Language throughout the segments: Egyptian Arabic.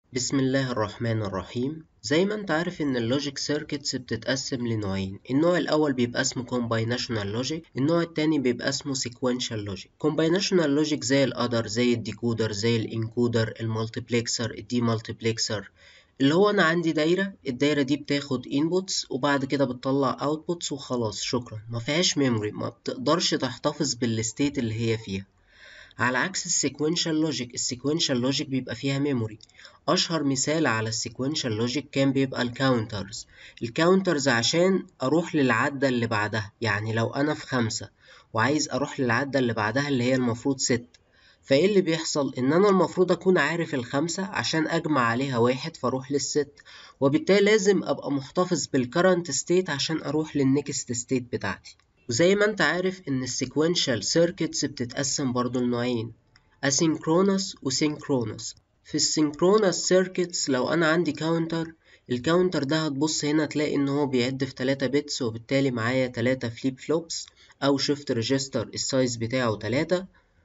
بسم الله الرحمن الرحيم زي ما انت عارف ان اللوجيك سيركتس بتتقسم لنوعين النوع الاول بيبقى اسمه combinational logic النوع التاني بيبقى اسمه sequential logic combinational logic زي الادر زي الديكودر زي الانكودر المالتيبلكسر الدي مالتيبلكسر اللي هو انا عندي دايره الدايره دي بتاخد inputs وبعد كده بتطلع outputs وخلاص شكرا ما فيهاش ميموري ما بتقدرش تحتفظ بالستيت اللي هي فيها على عكس السيكوينشال لوجيك السيكوينشال لوجيك بيبقى فيها ميموري اشهر مثال على السيكوينشال لوجيك كان بيبقى الكاونترز الكاونترز عشان اروح للعدة اللي بعدها يعني لو انا في خمسة وعايز اروح للعدة اللي بعدها اللي هي المفروض ست فايه اللي بيحصل ان انا المفروض اكون عارف الخمسة عشان اجمع عليها واحد فاروح للست وبالتالي لازم ابقى محتفظ بالكرنت ستيت عشان اروح للنكست ستيت بتاعتي وزي ما انت عارف ان السيكوينشال سيركتس بتتقسم برضو لنوعين اسينكرونس وسينكرونس في السينكرونس سيركتس لو انا عندي كاونتر الكاونتر ده هتبص هنا تلاقي ان هو بيعد في 3 بيتس وبالتالي معايا 3 فليب فلوبس او شيفت ريجستر السايز بتاعه 3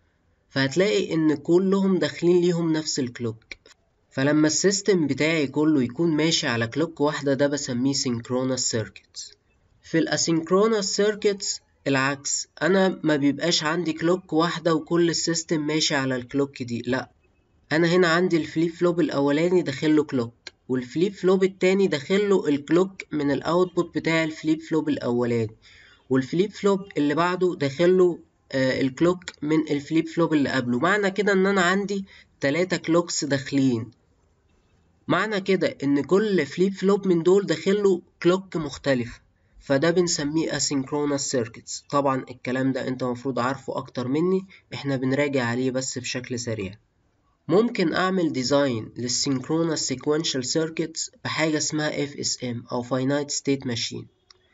فهتلاقي ان كلهم داخلين ليهم نفس الكلوك فلما السيستم بتاعي كله يكون ماشي على كلوك واحدة ده بسميه سينكرونس سيركتس في الاسينكرونس سيركتس العكس انا ما بيبقاش عندي كلوك واحده وكل السيستم ماشي على الكلوك دي لا انا هنا عندي الفليب فلوب الاولاني داخله كلوك والفليب فلوب التاني داخله الكلوك من الاوتبوت بتاع الفليب فلوب الاولاني والفليب فلوب اللي بعده داخله آه الكلوك من الفليب فلوب اللي قبله معنى كده ان انا عندي تلاتة كلوكس داخلين معنى كده ان كل فليب فلوب من دول داخله كلوك مختلفه فده بنسميه asynchronous circuits طبعا الكلام ده انت مفروض عارفه اكتر مني احنا بنراجع عليه بس بشكل سريع ممكن اعمل ديزاين للسynchronous sequential circuits بحاجة اسمها FSM او finite state machine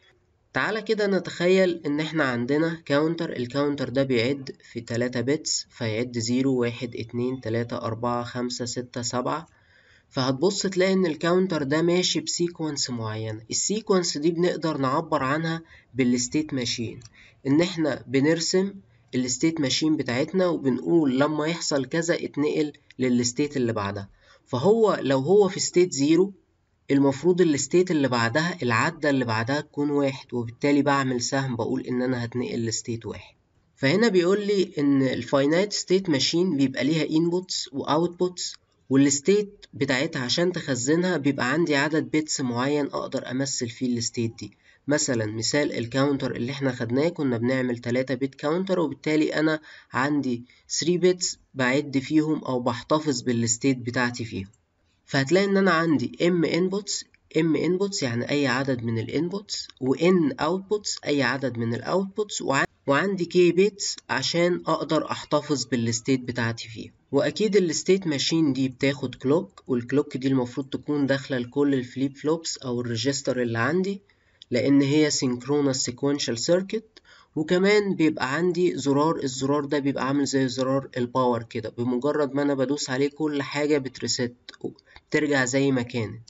تعالى كده نتخيل ان احنا عندنا كاونتر الكاونتر ده بيعد في 3 بيتس فيعد 0 1 2 3 4 5 6 7 فهتبص تلاقي ان الكاونتر ده ماشي بسيكونس معينة السيكونس دي بنقدر نعبر عنها بالستيت ماشين ان احنا بنرسم الستيت ماشين بتاعتنا وبنقول لما يحصل كذا اتنقل للستيت اللي بعدها فهو لو هو في ستيت زيرو المفروض الستيت اللي بعدها العدة اللي بعدها تكون واحد وبالتالي بعمل سهم بقول ان انا هتنقل لستيت واحد فهنا بيقول لي ان الفاينايت ستيت ماشين بيبقى ليها انبوتس واوتبوتس والستيت بتاعتها عشان تخزنها بيبقى عندي عدد بيتس معين اقدر امثل فيه الستيت دي مثلا مثال الكاونتر اللي احنا خدناه كنا بنعمل 3 بيت كاونتر وبالتالي انا عندي 3 بيتس بعد فيهم او بحتفظ بالستيت بتاعتي فيهم فهتلاقي ان انا عندي ام انبوتس ام انبوتس يعني اي عدد من الانبوتس وان اوتبوتس اي عدد من الاوتبوتس وعندي كي بيتس عشان اقدر احتفظ بالستيت بتاعتي فيه واكيد الستيت ماشين دي بتاخد كلوك والكلوك دي المفروض تكون داخله لكل الفليب فلوبس او الريجستر اللي عندي لان هي سينكرونس سيكوينشال سيركت وكمان بيبقى عندي زرار الزرار ده بيبقى عامل زي زرار الباور كده بمجرد ما انا بدوس عليه كل حاجه بتريست بترجع زي ما كانت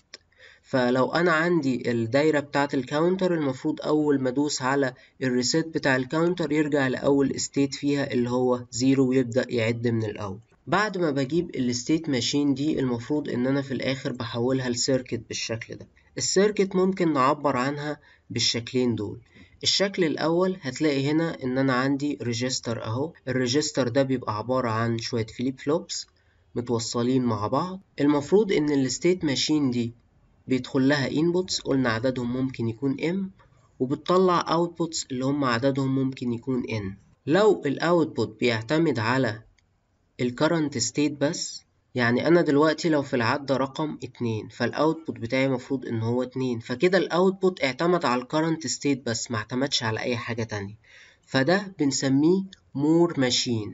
فلو انا عندي الدايرة بتاعة الكاونتر المفروض اول ما ادوس على الريسيت بتاع الكاونتر يرجع لاول ستيت فيها اللي هو زيرو ويبدأ يعد من الاول بعد ما بجيب الستيت ماشين دي المفروض ان انا في الاخر بحولها لسيركت بالشكل ده السيركت ممكن نعبر عنها بالشكلين دول الشكل الاول هتلاقي هنا ان انا عندي ريجستر اهو الريجستر ده بيبقى عبارة عن شوية فليب فلوبس متوصلين مع بعض المفروض ان الستيت ماشين دي بيدخل لها inputs قلنا عددهم ممكن يكون m وبتطلع outputs اللي هم عددهم ممكن يكون n لو الاوتبوت بيعتمد على الكرنت ستيت بس يعني انا دلوقتي لو في العدة رقم اتنين فالاوتبوت بتاعي مفروض ان هو اتنين فكده الاوتبوت اعتمد على الكرنت ستيت بس ما اعتمدش على اي حاجة تانية فده بنسميه مور ماشين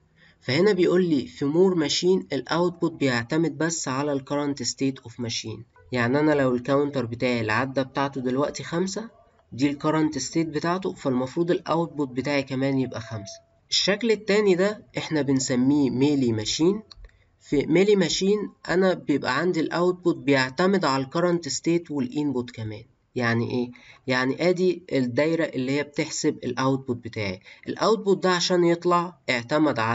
فهنا بيقول لي في مور ماشين الاوتبوت بيعتمد بس على الكرنت ستيت اوف ماشين يعني انا لو الكاونتر بتاعي العدة بتاعته دلوقتي خمسة دي الكرنت ستيت بتاعته فالمفروض الاوتبوت بتاعي كمان يبقى خمسة الشكل التاني ده احنا بنسميه ميلي ماشين في ميلي ماشين انا بيبقى عندي الاوتبوت بيعتمد على الكرنت ستيت والانبوت كمان يعني ايه يعني ادي الدايره اللي هي بتحسب الاوتبوت بتاعي الاوتبوت ده عشان يطلع اعتمد على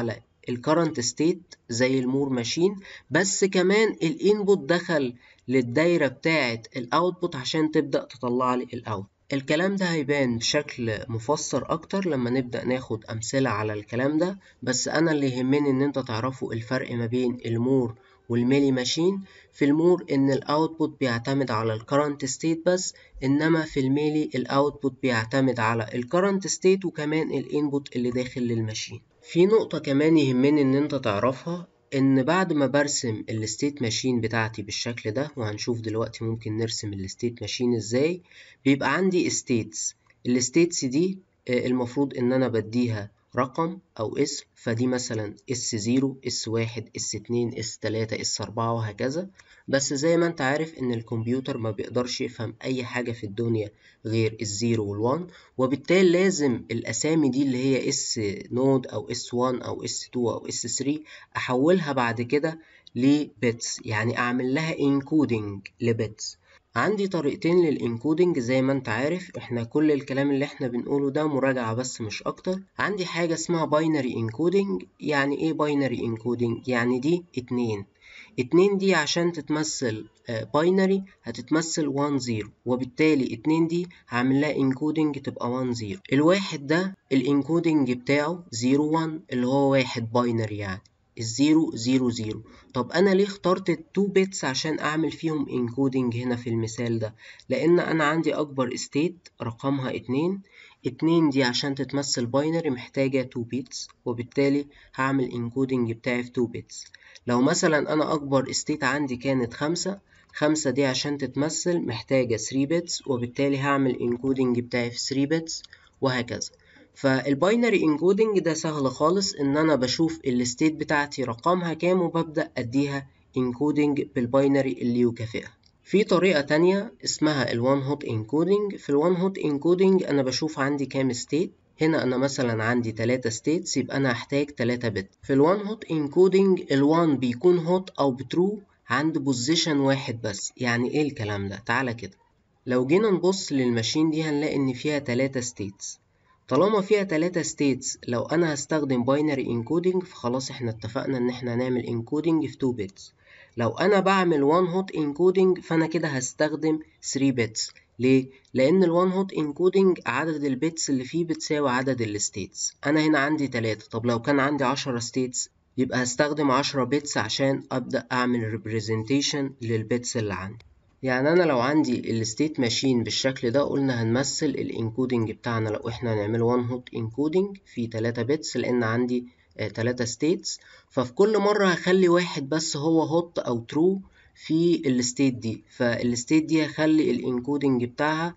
الكرنت ستيت زي المور ماشين بس كمان الانبوت دخل للدايرة بتاعة الاوتبوت عشان تبدأ تطلع لي الاوت الكلام ده هيبان بشكل مفسر اكتر لما نبدأ ناخد امثلة على الكلام ده بس انا اللي يهمني ان انت تعرفوا الفرق ما بين المور والميلي ماشين في المور ان الاوتبوت بيعتمد على الكرنت ستيت بس انما في الميلي الاوتبوت بيعتمد على الكرنت ستيت وكمان الانبوت اللي داخل للماشين في نقطة كمان يهمني ان انت تعرفها ان بعد ما برسم الستيت ماشين بتاعتي بالشكل ده وهنشوف دلوقتي ممكن نرسم الستيت ماشين ازاي بيبقى عندي ستيتس الستيتس دي المفروض ان انا بديها رقم أو اسم فدي مثلا اس زيرو اس واحد اس اتنين اس تلاتة اس أربعة وهكذا بس زي ما انت عارف ان الكمبيوتر ما بيقدرش يفهم اي حاجة في الدنيا غير الزيرو والوان وبالتالي لازم الاسامي دي اللي هي اس نود او اس وان او اس تو او اس ثري احولها بعد كده لبيتس يعني اعمل لها انكودنج لبيتس عندي طريقتين للإنكودنج زي ما انت عارف احنا كل الكلام اللي احنا بنقوله ده مراجعة بس مش أكتر عندي حاجة اسمها باينري انكودنج يعني ايه باينري انكودنج يعني دي اتنين اتنين دي عشان تتمثل باينري هتتمثل 1 0 وبالتالي اتنين دي هعمل لها انكودنج تبقى 1 0 الواحد ده الانكودنج بتاعه 0 1 اللي هو واحد باينري يعني الزيرو زيرو زيرو طب انا ليه اخترت التو بيتس عشان اعمل فيهم انكودنج هنا في المثال ده لان انا عندي اكبر ستيت رقمها اتنين اتنين دي عشان تتمثل باينري محتاجة 2 بيتس وبالتالي هعمل انكودنج بتاعي في 2 بيتس لو مثلا انا اكبر ستيت عندي كانت خمسة خمسة دي عشان تتمثل محتاجة 3 بيتس وبالتالي هعمل انكودنج بتاعي في 3 بيتس وهكذا فالباينري انكودنج ده سهل خالص ان انا بشوف الستيت بتاعتي رقمها كام وببدأ اديها انكودنج بالباينري اللي يكافئها في طريقة تانية اسمها الوان هوت انكودنج في الوان هوت انكودنج انا بشوف عندي كام ستيت هنا انا مثلا عندي 3 ستيتس يبقى انا هحتاج 3 بت في الوان هوت انكودنج ال1 بيكون هوت او بترو عند بوزيشن واحد بس يعني ايه الكلام ده تعالى كده لو جينا نبص للماشين دي هنلاقي ان فيها 3 ستيتس طالما فيها 3 ستيتس لو انا هستخدم باينري انكودنج فخلاص احنا اتفقنا ان احنا هنعمل انكودنج في 2 بيتس لو انا بعمل 1 هوت انكودنج فانا كده هستخدم 3 بيتس ليه؟ لأن ال one hot encoding عدد البيتس اللي فيه بتساوي عدد الستيتس أنا هنا عندي تلاتة طب لو كان عندي عشرة ستيتس يبقى هستخدم عشرة بيتس عشان أبدأ أعمل representation للبيتس اللي عندي يعني أنا لو عندي الستيت ماشين بالشكل ده قلنا هنمثل الانكودنج بتاعنا لو احنا هنعمل one hot encoding في تلاتة بيتس لأن عندي تلاتة ستيتس ففي كل مرة هخلي واحد بس هو هوت أو true في الستيت دي فالستيت دي هخلي الانكودنج بتاعها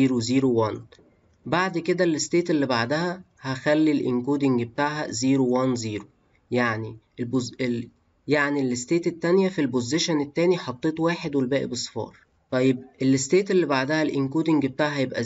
001 بعد كده الستيت اللي بعدها هخلي الانكودنج بتاعها 010 يعني البوز... ال... يعني الستيت التانية في البوزيشن التاني حطيت واحد والباقي بصفار طيب الستيت اللي بعدها الانكودنج بتاعها هيبقى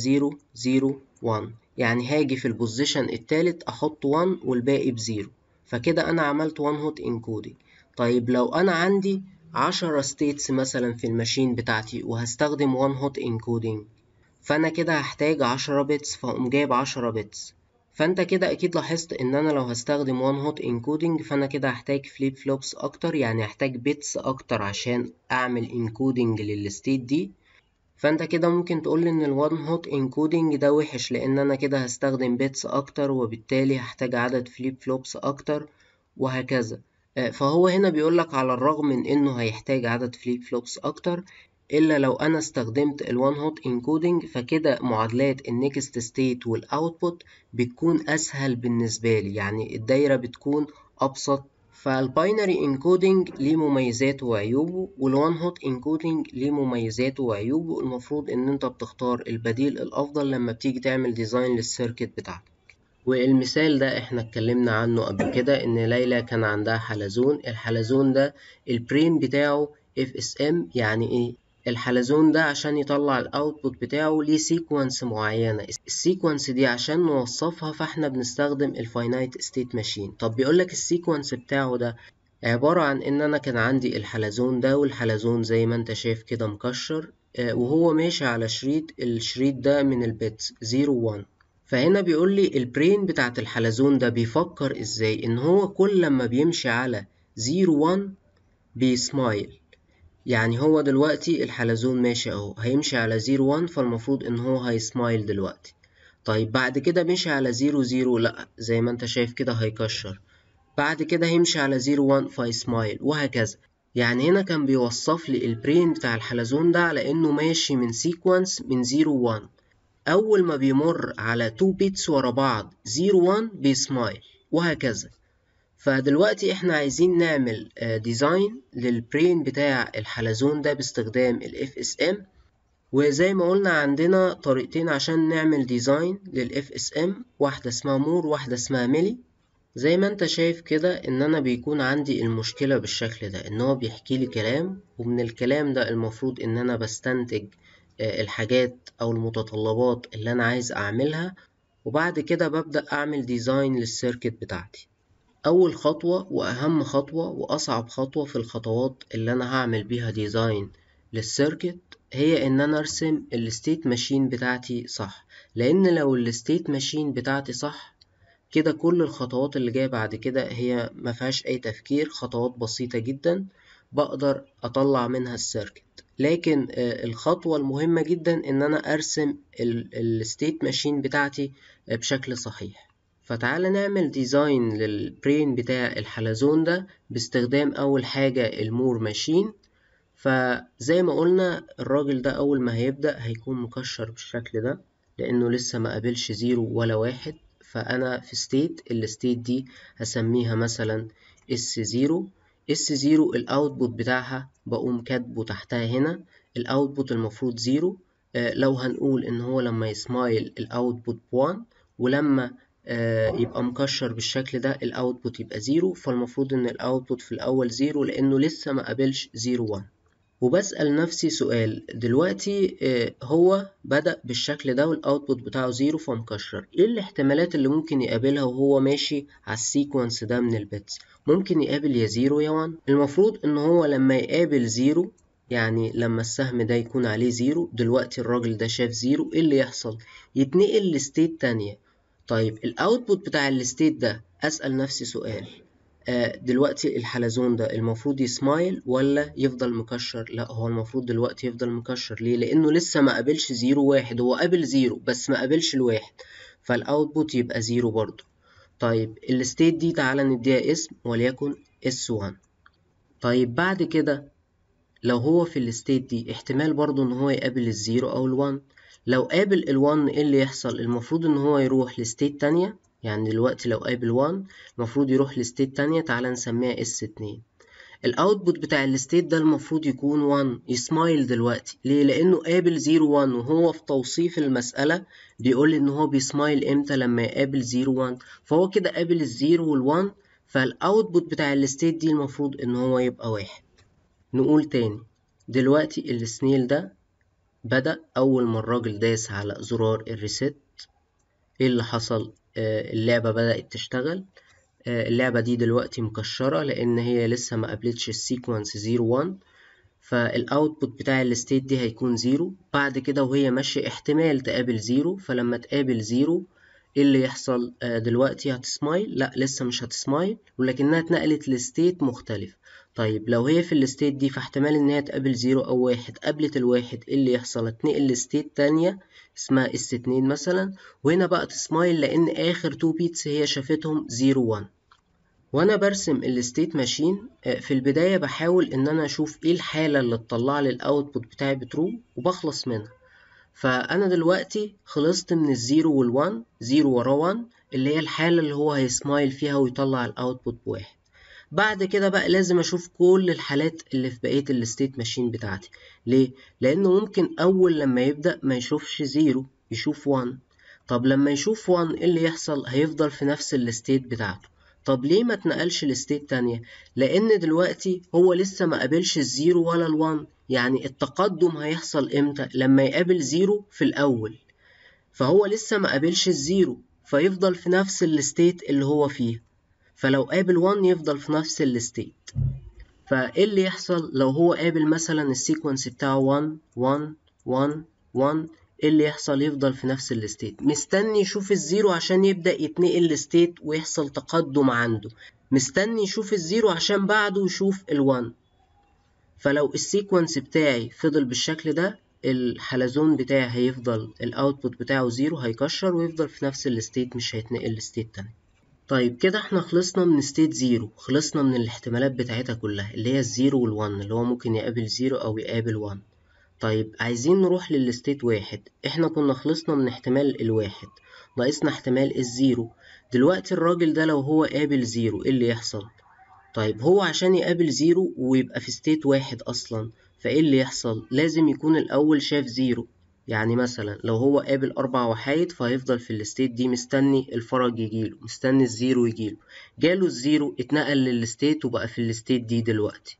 001 يعني هاجي في البوزيشن التالت احط 1 والباقي بزيرو فكده انا عملت 1 هوت انكودنج طيب لو انا عندي عشرة ستيتس مثلا في الماشين بتاعتي وهستخدم one hot encoding فأنا كده هحتاج عشرة بيتس فأقوم جايب عشرة بيتس فأنت كده أكيد لاحظت إن أنا لو هستخدم one hot encoding فأنا كده هحتاج فليب فلوبس أكتر يعني هحتاج بيتس أكتر عشان أعمل encoding للستيت دي فأنت كده ممكن تقول إن ال one hot encoding ده وحش لأن أنا كده هستخدم بيتس أكتر وبالتالي هحتاج عدد فليب فلوبس أكتر وهكذا فهو هنا بيقولك على الرغم من انه هيحتاج عدد فليب فلوبس اكتر الا لو انا استخدمت الوان هوت انكودنج فكده معادلات النكست ستيت والاوتبوت بتكون اسهل بالنسبه لي يعني الدايره بتكون ابسط فالباينري انكودنج ليه مميزاته وعيوبه والوان هوت انكودنج ليه مميزاته وعيوبه المفروض ان انت بتختار البديل الافضل لما بتيجي تعمل ديزاين للسيركت بتاعتك والمثال ده احنا اتكلمنا عنه قبل كده ان ليلى كان عندها حلزون الحلزون ده البريم بتاعه اف اس ام يعني ايه الحلزون ده عشان يطلع الاوتبوت بتاعه ليه سيكونس معينة السيكونس دي عشان نوصفها فاحنا بنستخدم الفاينايت ستيت ماشين طب بيقولك السيكونس بتاعه ده عبارة عن ان انا كان عندي الحلزون ده والحلزون زي ما انت شايف كده مكشر وهو ماشي على شريط الشريط ده من البيتس 0 1 فهنا بيقول لي البرين بتاعت الحلزون ده بيفكر ازاي ان هو كل لما بيمشي على 0 1 بيسمايل يعني هو دلوقتي الحلزون ماشي اهو هيمشي على 0 1 فالمفروض ان هو هيسمايل دلوقتي طيب بعد كده مشي على 0 0 لا زي ما انت شايف كده هيكشر بعد كده هيمشي على 0 1 فيسمايل وهكذا يعني هنا كان بيوصف لي البرين بتاع الحلزون ده على انه ماشي من سيكونس من 0 1 اول ما بيمر على 2 بيتس ورا بعض 0 1 بيسمايل وهكذا فدلوقتي احنا عايزين نعمل ديزاين للبرين بتاع الحلزون ده باستخدام ال FSM وزي ما قلنا عندنا طريقتين عشان نعمل ديزاين لل FSM واحدة اسمها مور واحدة اسمها ميلي زي ما انت شايف كده ان انا بيكون عندي المشكلة بالشكل ده ان هو بيحكي لي كلام ومن الكلام ده المفروض ان انا بستنتج الحاجات او المتطلبات اللي انا عايز اعملها وبعد كده ببدأ اعمل ديزاين للسيركت بتاعتي اول خطوة واهم خطوة واصعب خطوة في الخطوات اللي انا هعمل بيها ديزاين للسيركت هي ان انا ارسم الستيت ماشين بتاعتي صح لان لو الستيت ماشين بتاعتي صح كده كل الخطوات اللي جاية بعد كده هي مفيهاش أي تفكير خطوات بسيطة جدا بقدر أطلع منها السيركت لكن الخطوة المهمة جدا إن أنا أرسم الستيت ماشين بتاعتي بشكل صحيح فتعالى نعمل ديزاين للبرين بتاع الحلزون ده باستخدام أول حاجة المور ماشين فزي ما قلنا الراجل ده أول ما هيبدأ هيكون مكشر بالشكل ده لأنه لسه ما قابلش زيرو ولا واحد فأنا في ستيت الستيت دي هسميها مثلا اس زيرو اس زيرو الاوتبوت بتاعها بقوم كاتبه تحتها هنا الاوتبوت المفروض زيرو آه لو هنقول ان هو لما يسمايل الاوتبوت بوان ولما آه يبقى مكشر بالشكل ده الاوتبوت يبقى زيرو فالمفروض ان الاوتبوت في الاول زيرو لانه لسه ما قابلش زيرو وان وبسأل نفسي سؤال دلوقتي هو بدأ بالشكل ده والاوتبوت بتاعه زيرو فمكشر ايه الاحتمالات اللي ممكن يقابلها وهو ماشي على السيكونس ده من البيتس ممكن يقابل يا زيرو يا وان المفروض ان هو لما يقابل زيرو يعني لما السهم ده يكون عليه زيرو دلوقتي الراجل ده شاف زيرو ايه اللي يحصل يتنقل لستيت تانية طيب الاوتبوت بتاع الستيت ده اسأل نفسي سؤال دلوقتي الحلزون ده المفروض يسمايل ولا يفضل مكشر لا هو المفروض دلوقتي يفضل مكشر ليه لانه لسه ما قابلش زيرو واحد هو قابل زيرو بس ما قابلش الواحد فالاوتبوت يبقى زيرو برضو طيب الستيت دي تعالى نديها اسم وليكن S1 طيب بعد كده لو هو في الستيت دي احتمال برضو ان هو يقابل الزيرو او الوان لو قابل الوان ايه اللي يحصل المفروض ان هو يروح لستيت تانية يعني دلوقتي لو قابل 1 المفروض يروح لستيت تانية تعالى نسميها اس 2 الاوتبوت بتاع الستيت ده المفروض يكون 1 يسمايل دلوقتي ليه لانه قابل 0 1 وهو في توصيف المسألة بيقول ان هو بيسمايل امتى لما يقابل 0 1 فهو كده قابل الزيرو وال1 فالاوتبوت بتاع الستيت دي المفروض ان هو يبقى واحد نقول تاني دلوقتي السنيل ده بدأ أول ما الراجل داس على زرار الريست ايه اللي حصل اللعبة بدأت تشتغل اللعبة دي دلوقتي مكشرة لأن هي لسه ما قابلتش السيكونس زيرو وان فالاوتبوت بتاع الستيت دي هيكون زيرو بعد كده وهي ماشية احتمال تقابل زيرو فلما تقابل زيرو ايه اللي يحصل دلوقتي هتسمايل لا لسه مش هتسمايل ولكنها اتنقلت لستيت مختلف طيب لو هي في الستيت دي فاحتمال ان هي تقابل زيرو او واحد قابلت الواحد ايه اللي يحصل هتنقل لستيت تانية اسمها اس اتنين مثلا وهنا بقى تسمايل لان اخر تو بيتس هي شافتهم زيرو وان وانا برسم الستيت ماشين في البداية بحاول ان انا اشوف ايه الحالة اللي تطلع لي الاوتبوت بتاعي بترو وبخلص منها فانا دلوقتي خلصت من الزيرو والوان زيرو ورا وان اللي هي الحالة اللي هو هيسمايل فيها ويطلع الاوتبوت بواحد بعد كده بقى لازم اشوف كل الحالات اللي في بقية الستيت ماشين بتاعتي ليه؟ لانه ممكن اول لما يبدأ ما يشوفش زيرو يشوف 1 طب لما يشوف 1 ايه اللي يحصل هيفضل في نفس الستيت بتاعته طب ليه ما اتنقلش لستيت تانية لان دلوقتي هو لسه ما قابلش الزيرو ولا الوان يعني التقدم هيحصل امتى لما يقابل زيرو في الاول فهو لسه ما قابلش الزيرو فيفضل في نفس الستيت اللي هو فيه فلو قابل 1 يفضل في نفس الستيت فايه اللي يحصل لو هو قابل مثلا السيكونس بتاعه 1 1 1 1 ايه اللي يحصل يفضل في نفس الستيت مستني يشوف الزيرو عشان يبدأ يتنقل لستيت ويحصل تقدم عنده مستني يشوف الزيرو عشان بعده يشوف الوان فلو السيكونس بتاعي فضل بالشكل ده الحلزون بتاعي هيفضل الاوتبوت بتاعه زيرو هيكشر ويفضل في نفس الستيت مش هيتنقل لستيت تاني طيب كده احنا خلصنا من ستيت زيرو خلصنا من الاحتمالات بتاعتها كلها اللي هي الزيرو والوان اللي هو ممكن يقابل زيرو او يقابل وان طيب عايزين نروح للستيت واحد احنا كنا خلصنا من احتمال الواحد ناقصنا احتمال الزيرو دلوقتي الراجل ده لو هو قابل زيرو ايه اللي يحصل طيب هو عشان يقابل زيرو ويبقى في ستيت واحد اصلا فايه اللي يحصل لازم يكون الاول شاف زيرو يعني مثلا لو هو قابل أربع وحايد فهيفضل في الستيت دي مستني الفرج يجيله مستني الزيرو يجيله جاله الزيرو اتنقل للستيت وبقى في الستيت دي دلوقتي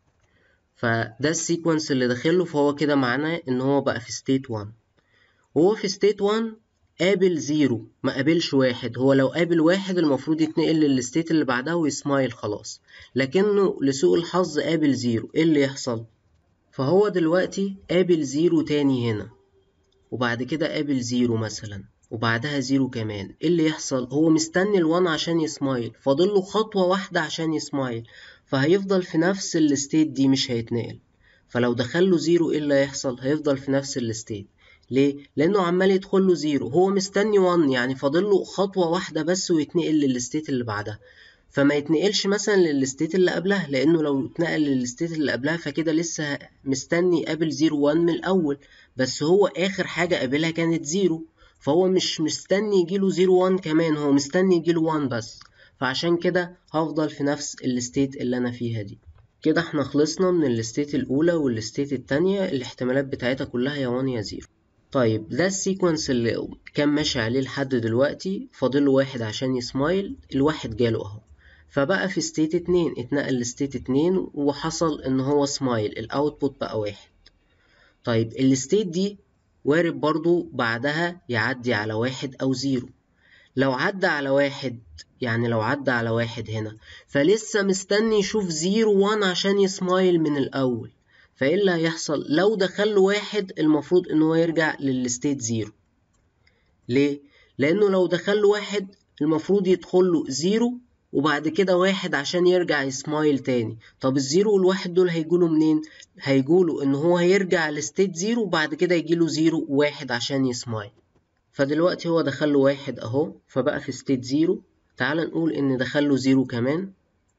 فده السيكونس اللي داخله فهو كده معناه ان هو بقى في ستيت 1 وهو في ستيت 1 قابل زيرو ما قابلش واحد هو لو قابل واحد المفروض يتنقل للستيت اللي بعدها ويسمايل خلاص لكنه لسوء الحظ قابل زيرو ايه اللي يحصل فهو دلوقتي قابل زيرو تاني هنا وبعد كده قابل زيرو مثلا وبعدها زيرو كمان ايه اللي يحصل هو مستني الوان عشان يسمايل فاضله خطوة واحدة عشان يسمايل فهيفضل في نفس الستيت دي مش هيتنقل فلو دخله زيرو ايه اللي هيحصل هيفضل في نفس الستيت ليه لانه عمال يدخل له زيرو هو مستني 1 يعني فاضل له خطوه واحده بس ويتنقل للستيت اللي بعدها فما يتنقلش مثلا للستيت اللي قبلها لانه لو اتنقل للستيت اللي قبلها فكده لسه مستني قابل زيرو 1 من الاول بس هو اخر حاجه قابلها كانت زيرو فهو مش مستني يجيله زيرو 1 كمان هو مستني يجيله 1 بس فعشان كده هفضل في نفس الستيت اللي انا فيها دي كده احنا خلصنا من الستيت الاولى والستيت التانية الاحتمالات بتاعتها كلها يا 1 يا 0 طيب ده السيكونس اللي كان ماشي عليه لحد دلوقتي فاضله واحد عشان يسمايل الواحد جاله اهو فبقى في ستيت اتنين اتنقل لستيت اتنين وحصل ان هو سمايل الاوتبوت بقى واحد طيب الستيت دي وارد برضو بعدها يعدي على واحد او زيرو لو عدى على واحد يعني لو عدى على واحد هنا فلسه مستني يشوف زيرو وان عشان يسمايل من الاول فايه اللي هيحصل لو دخل واحد المفروض ان هو يرجع للستيت زيرو ليه لانه لو دخل واحد المفروض يدخل له زيرو وبعد كده واحد عشان يرجع يسمايل تاني طب الزيرو والواحد دول هيجوله منين هيجوله ان هو هيرجع لستيت زيرو وبعد كده يجيله زيرو وواحد عشان يسمايل فدلوقتي هو دخله واحد اهو فبقى في ستيت زيرو تعال نقول ان دخله زيرو كمان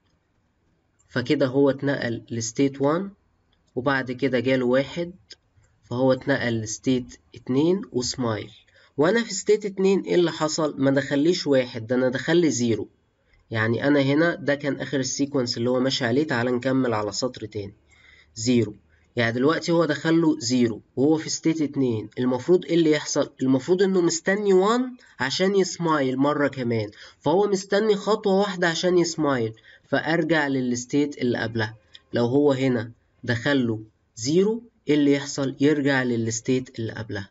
فكده هو اتنقل لستيت 1 وبعد كده جاله واحد فهو اتنقل لستيت اتنين وسمايل وانا في ستيت اتنين ايه اللي حصل ما دخليش واحد ده انا دخلي زيرو يعني انا هنا ده كان اخر السيكونس اللي هو ماشي عليه تعال نكمل على سطر تاني زيرو يعني دلوقتي هو دخله زيرو وهو في ستيت اتنين المفروض ايه اللي يحصل المفروض انه مستني 1 عشان يسمايل مرة كمان فهو مستني خطوة واحدة عشان يسمايل فارجع للستيت اللي قبلها لو هو هنا دخله زيرو ايه اللي يحصل يرجع للستيت اللي قبلها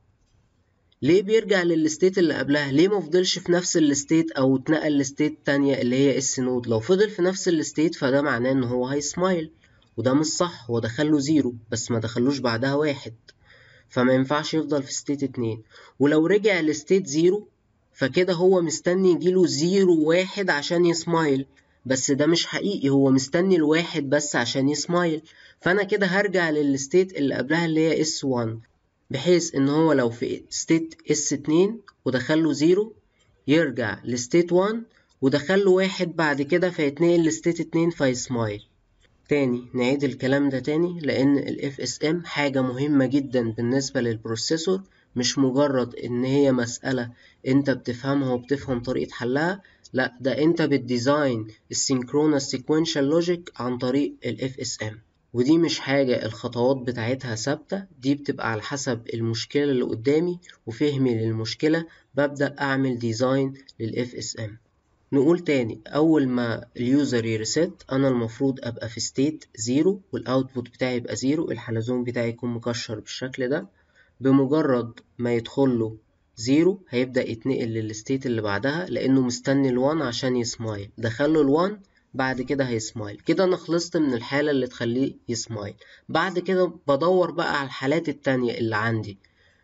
ليه بيرجع للستيت اللي قبلها ليه ما فضلش في نفس الستيت او اتنقل لستيت تانية اللي هي اس نود لو فضل في نفس الستيت فده معناه ان هو هيسمايل وده مش صح هو دخله زيرو بس ما دخلوش بعدها واحد فما ينفعش يفضل في ستيت اتنين ولو رجع لستيت زيرو فكده هو مستني يجيله زيرو واحد عشان يسمايل بس ده مش حقيقي هو مستني الواحد بس عشان يسمايل فانا كده هرجع للستيت اللي قبلها اللي هي اس 1 بحيث ان هو لو في ستيت اس 2 ودخله زيرو يرجع لستيت 1 ودخله واحد بعد كده فيتنقل لستيت 2 فيسمايل تاني نعيد الكلام ده تاني لان ال FSM حاجة مهمة جدا بالنسبة للبروسيسور مش مجرد ان هي مسألة انت بتفهمها وبتفهم طريقة حلها لا ده انت بتديزاين السينكرونس سيكوينشال لوجيك عن طريق ال FSM ودي مش حاجة الخطوات بتاعتها ثابتة دي بتبقى على حسب المشكلة اللي قدامي وفهمي للمشكلة ببدأ أعمل ديزاين لل FSM نقول تاني أول ما اليوزر يريست أنا المفروض أبقى في ستيت زيرو والأوتبوت بتاعي يبقى زيرو الحلزون بتاعي يكون مكشر بالشكل ده بمجرد ما يدخله زيرو هيبدأ يتنقل للستيت اللي بعدها لأنه مستني الوان عشان يسمايل دخله الوان بعد كده هيسمايل كده أنا خلصت من الحالة اللي تخليه يسمايل بعد كده بدور بقى على الحالات التانية اللي عندي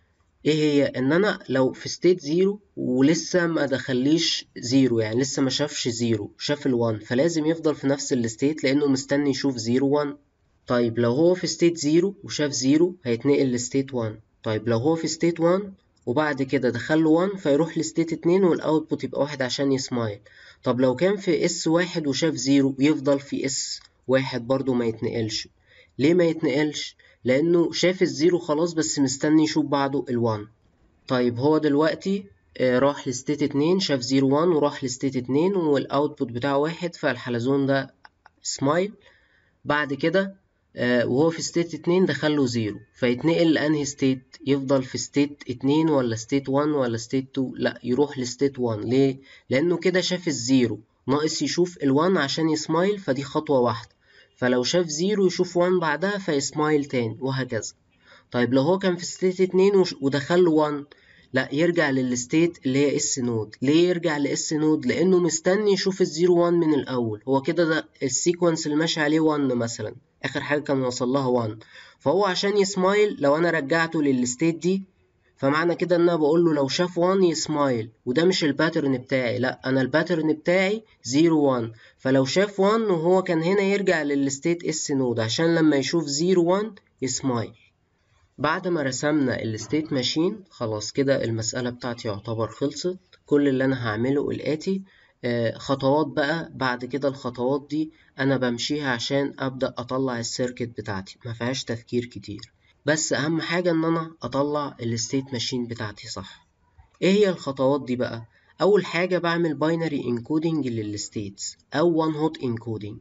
ايه هي ان انا لو في ستيت زيرو ولسه ما دخليش زيرو يعني لسه ما شافش زيرو شاف الوان فلازم يفضل في نفس الستيت لانه مستني يشوف زيرو وان طيب لو هو في ستيت زيرو وشاف زيرو هيتنقل لستيت وان طيب لو هو في ستيت وان وبعد كده دخله 1 فيروح لستيت 2 والاوتبوت يبقى واحد عشان يسمايل طب لو كان في اس واحد وشاف زيرو يفضل في اس واحد برضو ما يتنقلش ليه ما يتنقلش لانه شاف الزيرو خلاص بس مستني يشوف بعده الوان طيب هو دلوقتي راح لستيت 2 شاف زيرو 1 وراح لستيت 2 والاوتبوت بتاعه واحد فالحلزون ده سمايل بعد كده وهو في ستيت 2 دخله زيرو فيتنقل لانهي ستيت يفضل في ستيت 2 ولا ستيت 1 ولا ستيت 2 لا يروح لستيت 1 ليه لانه كده شاف الزيرو ناقص يشوف ال1 عشان يسمايل فدي خطوه واحده فلو شاف زيرو يشوف 1 بعدها فيسمايل تاني وهكذا طيب لو هو كان في ستيت 2 ودخله 1 لا يرجع للستيت اللي هي اس نود ليه يرجع لاس نود لانه مستني يشوف الزيرو 1 من الاول هو كده ده السيكونس اللي ماشي عليه 1 مثلا اخر حاجه كان وصل لها 1 فهو عشان يسمايل لو انا رجعته للستيت دي فمعنى كده ان انا بقول له لو شاف 1 يسمايل وده مش الباترن بتاعي لا انا الباترن بتاعي 0 1 فلو شاف 1 وهو كان هنا يرجع للستيت اس نود عشان لما يشوف 0 1 يسمايل بعد ما رسمنا الستيت ماشين خلاص كده المسألة بتاعتي يعتبر خلصت كل اللي انا هعمله الاتي خطوات بقى بعد كده الخطوات دي انا بمشيها عشان ابدا اطلع السيركت بتاعتي ما فيهاش تفكير كتير بس اهم حاجه ان انا اطلع الستيت ماشين بتاعتي صح ايه هي الخطوات دي بقى اول حاجه بعمل باينري انكودنج للستيتس او وان هوت انكودنج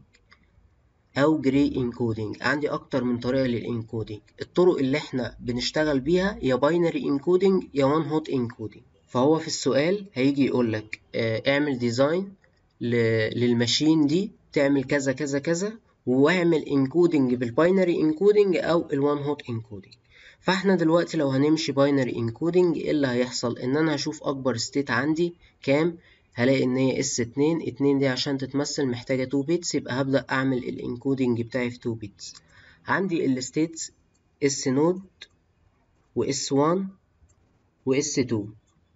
او جراي انكودنج عندي اكتر من طريقه للانكودنج الطرق اللي احنا بنشتغل بيها يا باينري انكودنج يا وان هوت انكودنج فهو في السؤال هيجي يقولك اعمل ديزاين للماشين دي تعمل كذا كذا كذا واعمل انكودنج بالباينري انكودنج او الوان هوت انكودنج فاحنا دلوقتي لو هنمشي باينري انكودنج ايه اللي هيحصل ان انا هشوف اكبر ستيت عندي كام هلاقي ان هي اس 2 2 دي عشان تتمثل محتاجه 2 بيتس يبقى هبدا اعمل الانكودنج بتاعي في 2 بيتس عندي الستيتس اس نود واس 1 واس 2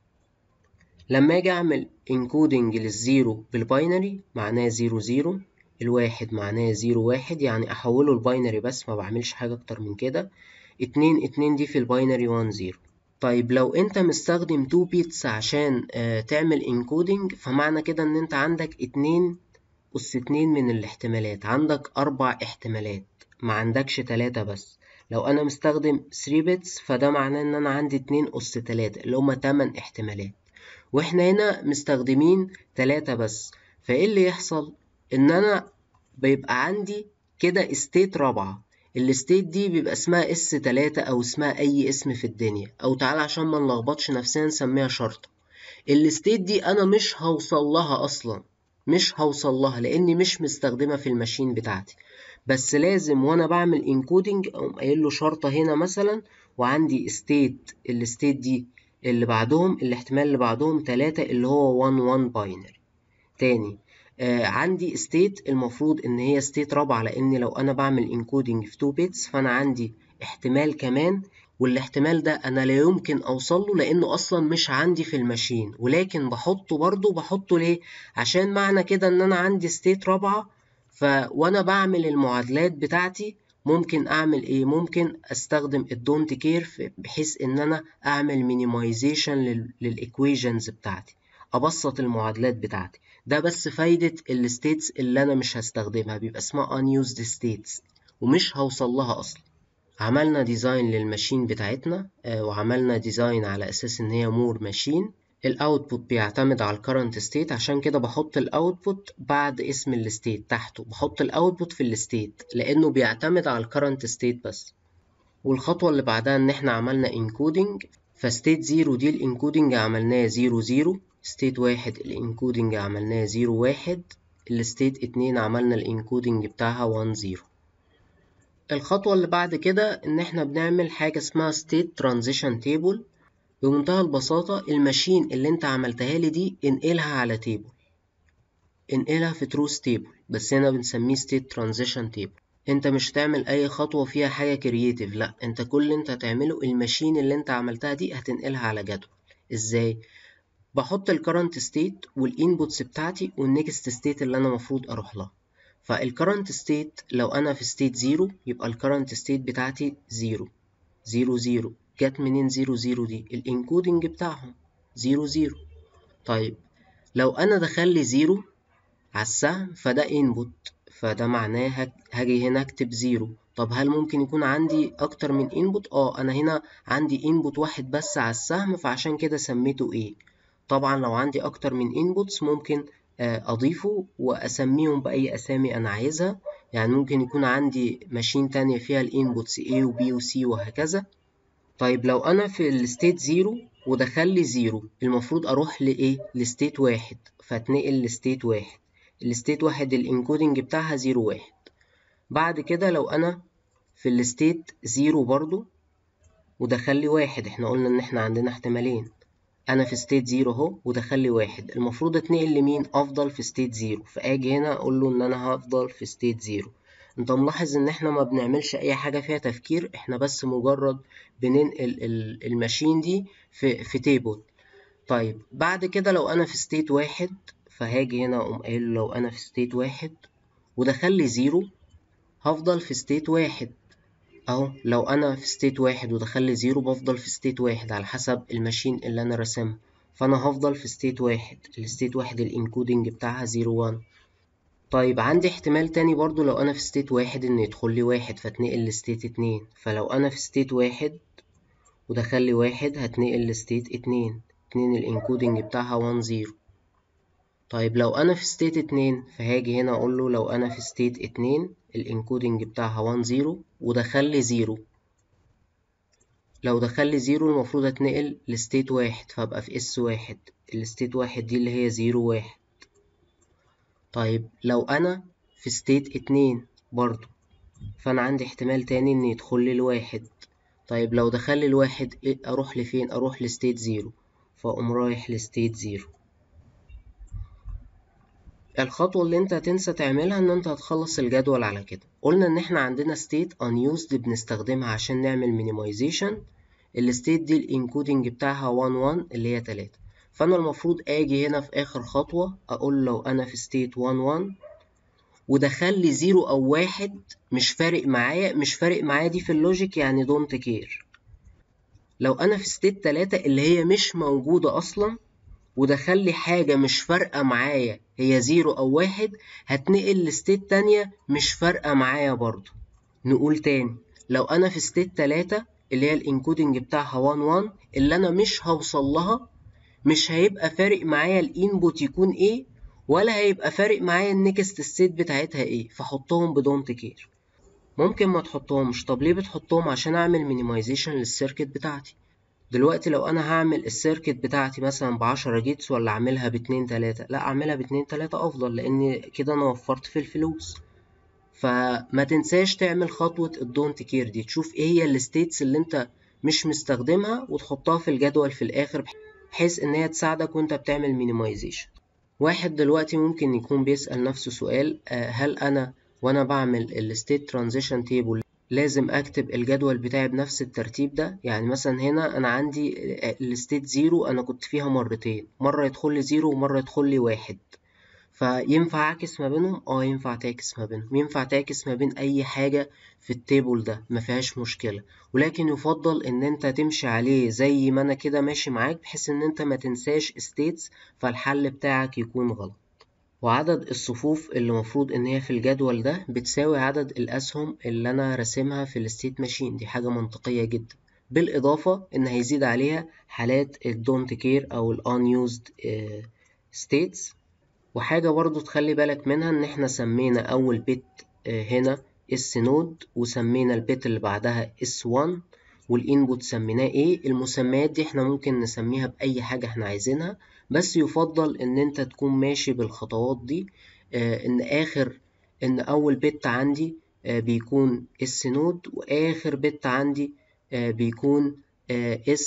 لما اجي اعمل انكودنج للزيرو بالباينري معناه زيرو زيرو الواحد معناه زيرو واحد يعني احوله الباينري بس ما بعملش حاجة اكتر من كده اتنين اتنين دي في الباينري وان زيرو طيب لو انت مستخدم 2 بيتس عشان آه تعمل انكودنج فمعنى كده ان انت عندك اتنين اس اتنين من الاحتمالات عندك اربع احتمالات ما عندكش تلاتة بس لو انا مستخدم 3 بيتس فده معناه ان انا عندي اتنين اس تلاتة اللي هما 8 احتمالات واحنا هنا مستخدمين تلاتة بس فايه اللي يحصل ان انا بيبقى عندي كده استيت رابعة الاستيت دي بيبقى اسمها اس تلاتة او اسمها اي اسم في الدنيا او تعالى عشان ما نلخبطش نفسنا نسميها شرطة الاستيت دي انا مش هوصل لها اصلا مش هوصل لها لاني مش مستخدمها في الماشين بتاعتي بس لازم وانا بعمل انكودنج اقوم قايل له شرطة هنا مثلا وعندي استيت الاستيت دي اللي بعدهم الاحتمال اللي بعدهم تلاتة اللي هو 1 1 باينري تاني آه عندي ستيت المفروض ان هي ستيت رابعة لان لو انا بعمل انكودنج في 2 بيتس فانا عندي احتمال كمان والاحتمال ده انا لا يمكن اوصل له لانه اصلا مش عندي في الماشين ولكن بحطه برضو بحطه ليه عشان معنى كده ان انا عندي ستيت رابعة ف وانا بعمل المعادلات بتاعتي ممكن اعمل ايه ممكن استخدم الدونت كير بحيث ان انا اعمل مينيمايزيشن للايكويشنز بتاعتي ابسط المعادلات بتاعتي ده بس فايدة الستيتس اللي انا مش هستخدمها بيبقى اسمها unused states ومش هوصل لها اصلا عملنا ديزاين للماشين بتاعتنا آه وعملنا ديزاين على اساس ان هي مور ماشين الاوتبوت بيعتمد على الكرنت ستيت عشان كده بحط الاوتبوت بعد اسم الستيت تحته بحط الاوتبوت في الستيت لانه بيعتمد على الكرنت ستيت بس والخطوة اللي بعدها ان احنا عملنا انكودنج فستيت زيرو دي الانكودنج عملناه زيرو زيرو ستيت واحد الانكودنج عملناه زيرو واحد الستيت اتنين عملنا الانكودنج بتاعها وان زيرو الخطوة اللي بعد كده ان احنا بنعمل حاجة اسمها ستيت ترانزيشن تيبل بمنتهى البساطة الماشين اللي انت عملتها لي دي انقلها على تيبل انقلها في تروث تيبل بس هنا بنسميه state transition table انت مش هتعمل اي خطوة فيها حاجة كرييتيف لا انت كل اللي انت هتعمله الماشين اللي انت عملتها دي هتنقلها على جدول ازاي بحط الكرنت ستيت والانبوتس بتاعتي والنكست ستيت اللي انا المفروض اروح لها فالكرنت ستيت لو انا في ستيت زيرو يبقى الكرنت ستيت بتاعتي زيرو زيرو زيرو جت منين زيرو زيرو دي الانكودنج بتاعهم زيرو زيرو طيب لو انا دخل لي زيرو على السهم فده انبوت فده معناه هاجي هنا اكتب زيرو طب هل ممكن يكون عندي اكتر من انبوت اه انا هنا عندي انبوت واحد بس على السهم فعشان كده سميته ايه طبعا لو عندي اكتر من انبوتس ممكن اضيفه واسميهم باي اسامي انا عايزها يعني ممكن يكون عندي ماشين تانية فيها الانبوتس A و B و C وهكذا طيب لو انا في الستيت زيرو ودخل لي زيرو المفروض اروح لايه لستيت واحد فاتنقل لستيت واحد الستيت واحد الانكودنج بتاعها زيرو واحد بعد كده لو انا في الستيت زيرو برضو ودخل لي واحد احنا قلنا ان احنا عندنا احتمالين انا في ستيت زيرو اهو ودخل لي واحد المفروض اتنقل لمين افضل في ستيت زيرو فاجي هنا اقول له ان انا هفضل في ستيت زيرو انت ملاحظ ان احنا ما بنعملش اي حاجة فيها تفكير احنا بس مجرد بننقل الماشين دي في, في تيبل طيب بعد كده لو انا في ستيت واحد فهاجي هنا اقوم قايل لو انا في ستيت واحد ودخل لي زيرو هفضل في ستيت واحد اهو لو انا في ستيت واحد ودخل لي زيرو بفضل في ستيت واحد على حسب الماشين اللي انا راسمها فانا هفضل في ستيت واحد الستيت واحد الانكودنج بتاعها زيرو وان طيب عندي احتمال تاني برضو لو انا في ستيت واحد ان يدخل لي واحد فاتنقل لستيت اتنين فلو انا في ستيت واحد ودخل لي واحد هتنقل لستيت اتنين اتنين الانكودنج بتاعها وان زيرو طيب لو انا في ستيت اتنين فهاجي هنا اقول له لو انا في ستيت اتنين الانكودنج بتاعها وان زيرو ودخل لي زيرو لو دخل لي زيرو المفروض اتنقل لستيت واحد فابقى في اس واحد الستيت واحد دي اللي هي زيرو واحد طيب لو انا في ستيت اتنين برضو فانا عندي احتمال تاني ان يدخل لي الواحد طيب لو دخل لي الواحد اروح لفين اروح لستيت زيرو فاقوم رايح لستيت زيرو الخطوة اللي انت هتنسى تعملها ان انت هتخلص الجدول على كده قلنا ان احنا عندنا state unused بنستخدمها عشان نعمل minimization الستيت دي الانكودنج بتاعها 1 1 اللي هي 3 فانا المفروض اجي هنا في اخر خطوة اقول لو انا في state 1 1 ودخل لي 0 او 1 مش فارق معايا مش فارق معايا دي في اللوجيك يعني don't care لو انا في state 3 اللي هي مش موجودة اصلا ودخل لي حاجة مش فارقة معايا هي زيرو أو واحد هتنقل لستيت تانية مش فارقة معايا برضو نقول تاني لو أنا في ستيت تلاتة اللي هي الانكودنج بتاعها 1 1 اللي أنا مش هوصل لها مش هيبقى فارق معايا الانبوت يكون ايه ولا هيبقى فارق معايا النكست ستيت بتاعتها ايه فحطهم بدونت كير ممكن ما تحطهمش طب ليه بتحطهم عشان اعمل مينيمايزيشن للسيركت بتاعتي دلوقتي لو انا هعمل السيركت بتاعتي مثلا بعشرة جيتس ولا اعملها باتنين تلاتة لا اعملها باتنين تلاتة افضل لان كده انا وفرت في الفلوس فما تنساش تعمل خطوة الدونت كير دي تشوف ايه هي الستيتس اللي انت مش مستخدمها وتحطها في الجدول في الاخر بحيث ان هي تساعدك وانت بتعمل مينيمايزيشن واحد دلوقتي ممكن يكون بيسأل نفسه سؤال هل انا وانا بعمل الستيت ترانزيشن تيبل لازم اكتب الجدول بتاعي بنفس الترتيب ده يعني مثلا هنا انا عندي الستيت زيرو انا كنت فيها مرتين مرة يدخل لي زيرو ومرة يدخل لي واحد فينفع اعكس ما بينهم اه ينفع تعكس ما بينهم ينفع تعكس ما بين اي حاجة في التيبل ده ما فيهاش مشكلة ولكن يفضل ان انت تمشي عليه زي ما انا كده ماشي معاك بحيث ان انت ما تنساش ستيتس فالحل بتاعك يكون غلط وعدد الصفوف اللي مفروض ان هي في الجدول ده بتساوي عدد الاسهم اللي انا راسمها في الستيت ماشين دي حاجة منطقية جدا بالاضافة ان هيزيد عليها حالات الدونت كير او الانيوزد ستيتس وحاجة برضو تخلي بالك منها ان احنا سمينا اول بت هنا اس نود وسمينا البت اللي بعدها اس 1 والانبوت سميناه ايه المسميات دي احنا ممكن نسميها باي حاجة احنا عايزينها بس يفضل ان انت تكون ماشي بالخطوات دي آه ان اخر ان اول بت عندي آه بيكون اس نود واخر بت عندي آه بيكون اس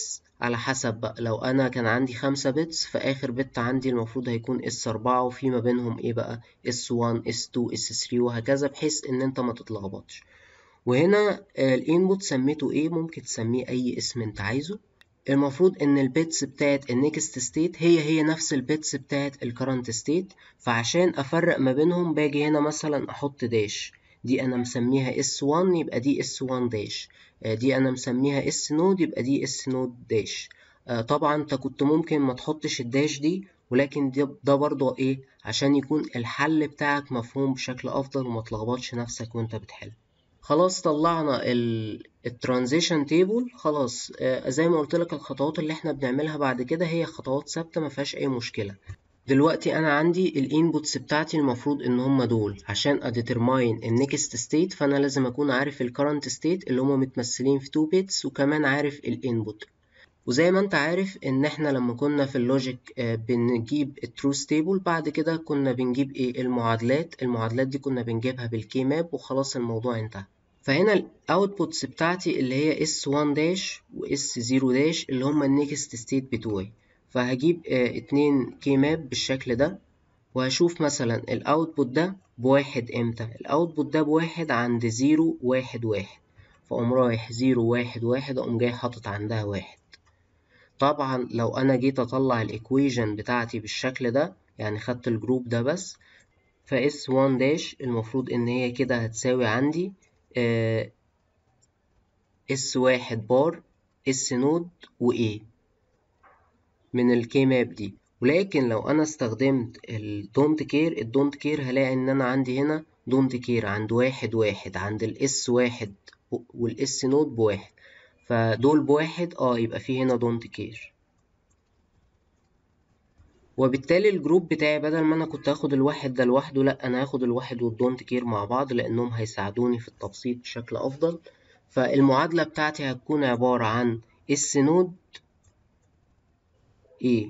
على حسب بقى لو انا كان عندي خمسة بيتس فاخر بت عندي المفروض هيكون اس اربعة وفي ما بينهم ايه بقى اس 1 اس 2 اس 3 وهكذا بحيث ان انت ما تتلخبطش وهنا الانبوت سميته ايه ممكن تسميه اي اسم انت عايزه المفروض ان البيتس بتاعت النكست ستيت هي هي نفس البيتس بتاعت الكرنت ستيت فعشان افرق ما بينهم باجي هنا مثلا احط داش دي انا مسميها اس 1 يبقى دي اس 1 داش دي انا مسميها اس نود يبقى دي اس نود داش طبعا انت كنت ممكن ما تحطش الداش دي ولكن ده برضه ايه عشان يكون الحل بتاعك مفهوم بشكل افضل وما تلخبطش نفسك وانت بتحل خلاص طلعنا الترانزيشن تيبل خلاص زي ما قلت لك الخطوات اللي احنا بنعملها بعد كده هي خطوات ثابته ما فيهاش اي مشكله دلوقتي انا عندي الانبوتس بتاعتي المفروض ان هم دول عشان اديترماين النكست ستيت فانا لازم اكون عارف الكرنت ستيت اللي هم متمثلين في 2 بيتس وكمان عارف الانبوت وزي ما انت عارف ان احنا لما كنا في اللوجيك بنجيب التروث تيبل بعد كده كنا بنجيب ايه المعادلات المعادلات دي كنا بنجيبها بالكي ماب وخلاص الموضوع انتهى فهنا الاوتبوتس بتاعتي اللي هي اس 1 داش واس 0 داش اللي هما النكست ستيت بتوعي فهجيب اه اتنين كي ماب بالشكل ده وهشوف مثلا الاوتبوت ده بواحد امتى الاوتبوت ده بواحد عند زيرو واحد واحد فاقوم رايح زيرو واحد واحد اقوم جاي حاطط عندها واحد طبعا لو انا جيت اطلع الايكويجن بتاعتي بالشكل ده يعني خدت الجروب ده بس فاس 1 داش المفروض ان هي كده هتساوي عندي اس واحد بار اس نود و A من الكي ماب دي ولكن لو انا استخدمت الدونت كير الدونت كير هلاقي ان انا عندي هنا دونت كير عند واحد واحد عند الاس واحد والاس نود بواحد فدول بواحد اه يبقى في هنا دونت كير وبالتالي الجروب بتاعي بدل ما انا كنت هاخد الواحد ده لوحده لا انا هاخد الواحد والدونت كير مع بعض لانهم هيساعدوني في التبسيط بشكل افضل فالمعادلة بتاعتي هتكون عبارة عن اس نود ايه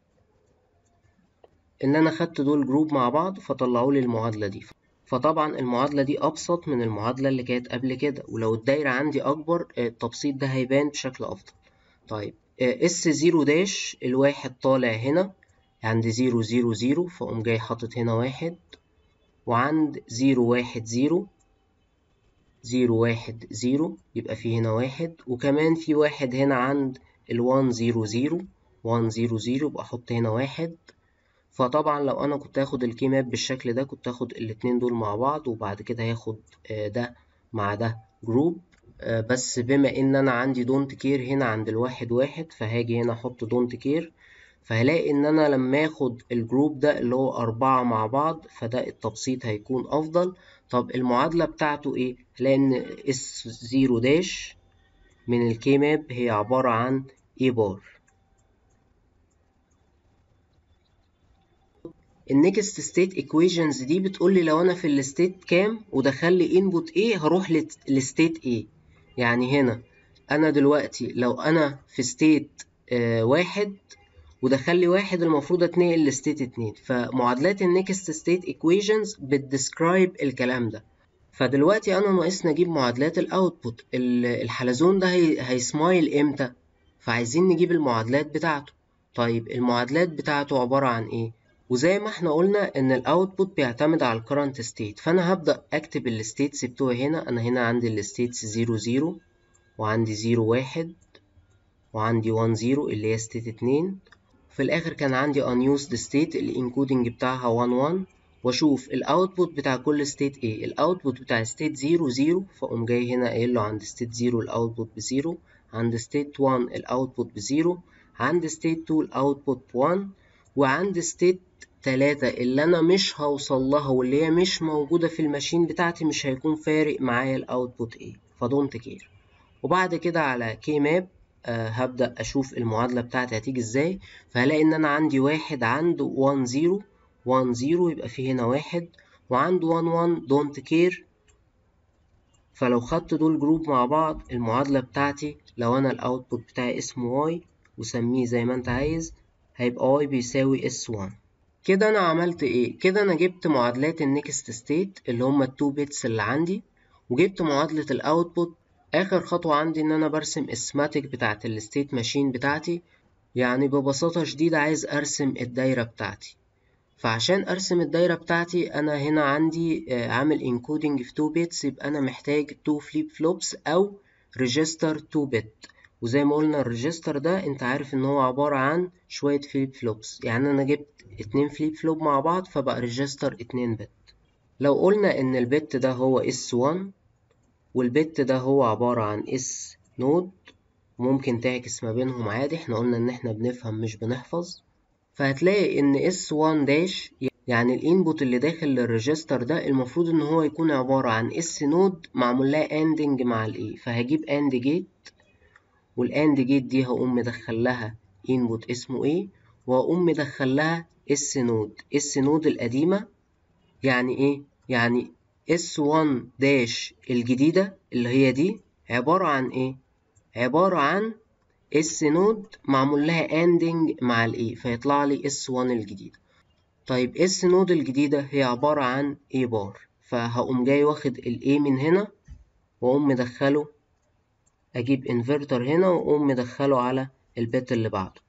ان انا خدت دول جروب مع بعض فطلعوا لي المعادلة دي فطبعا المعادلة دي أبسط من المعادلة اللي كانت قبل كده ولو الدايرة عندي أكبر التبسيط ده هيبان بشكل أفضل طيب اس زيرو داش الواحد طالع هنا عند زيرو زيرو زيرو فأقوم جاي حاطط هنا واحد وعند زيرو واحد زيرو زيرو واحد زيرو يبقى في هنا واحد وكمان في واحد هنا عند الوان زيرو زيرو وان زيرو زيرو يبقى أحط هنا واحد فطبعا لو انا كنت هاخد الكي ماب بالشكل ده كنت هاخد الاتنين دول مع بعض وبعد كده هاخد ده مع ده جروب بس بما ان انا عندي دونت كير هنا عند الواحد واحد فهاجي هنا احط دونت كير فهلاقي ان انا لما اخد الجروب ده اللي هو اربعة مع بعض فده التبسيط هيكون افضل طب المعادلة بتاعته ايه هلاقي ان اس زيرو داش من الكي ماب هي عبارة عن اي بار النكست ستيت ايكويشنز دي بتقول لي لو انا في الستيت كام ودخل لي انبوت ايه هروح للستيت ايه يعني هنا انا دلوقتي لو انا في ستيت آه واحد ودخل لي واحد المفروض اتنقل لستيت اتنين فمعادلات النكست ستيت ايكويشنز بتديسكرايب الكلام ده فدلوقتي انا ناقصني اجيب معادلات الاوتبوت الحلزون ده هي... هيسمايل امتى فعايزين نجيب المعادلات بتاعته طيب المعادلات بتاعته عبارة عن ايه وزي ما احنا قلنا ان الاوتبوت بيعتمد على الكرنت ستيت فانا هبدا اكتب الستيتس بتوعي هنا انا هنا عندي الستيتس 0 0 وعندي 0 1 وعندي 1 0 اللي هي ستيت 2 في الاخر كان عندي unused state الانكودنج بتاعها 1 1 واشوف الاوتبوت بتاع كل ستيت ايه الاوتبوت بتاع ستيت 0 0 فاقوم جاي هنا قايل له عند ستيت 0 الاوتبوت ب 0 عند ستيت 1 الاوتبوت ب 0 عند ستيت 2 الاوتبوت ب 1 وعند ستيت تلاتة اللي أنا مش هوصل لها واللي هي مش موجودة في الماشين بتاعتي مش هيكون فارق معايا الأوتبوت إيه فدونت كير وبعد كده على كي ماب آه هبدأ أشوف المعادلة بتاعتي هتيجي إزاي فهلاقي إن أنا عندي واحد عند 1 0 1 0 يبقى في هنا واحد وعند 1 1 دونت كير فلو خدت دول جروب مع بعض المعادلة بتاعتي لو أنا الأوتبوت بتاعي اسمه واي وسميه زي ما أنت عايز هيبقى واي بيساوي اس 1 كده انا عملت ايه كده انا جبت معادلات النكست ستيت اللي هما التو بيتس اللي عندي وجبت معادلة الاوتبوت اخر خطوة عندي ان انا برسم السماتيك بتاعت الستيت ماشين بتاعتي يعني ببساطة شديدة عايز ارسم الدايرة بتاعتي فعشان ارسم الدايرة بتاعتي انا هنا عندي عامل انكودنج في 2 بيتس يبقى انا محتاج 2 فليب فلوبس او ريجستر 2 بت وزي ما قلنا الريجستر ده انت عارف ان هو عبارة عن شوية فليب فلوبس يعني انا جبت اتنين فليب فلوب مع بعض فبقى ريجستر اتنين بت لو قلنا ان البت ده هو اس 1 والبت ده هو عبارة عن اس نود ممكن تعكس ما بينهم عادي احنا قلنا ان احنا بنفهم مش بنحفظ فهتلاقي ان اس 1 داش يعني الانبوت اللي داخل للريجستر ده المفروض ان هو يكون عبارة عن اس نود معمول لها اندنج مع الاي فهجيب اند جيت والاند جيت دي هقوم مدخل لها انبوت اسمه ايه وهقوم مدخل لها اس نود اس نود القديمة يعني ايه يعني اس 1 داش الجديدة اللي هي دي عبارة عن ايه عبارة عن اس نود معمول لها اندنج مع الاي فيطلع لي اس 1 الجديدة طيب اس نود الجديدة هي عبارة عن اي بار فهقوم جاي واخد الاي من هنا واقوم مدخله اجيب انفرتر هنا واقوم مدخله على البت اللي بعده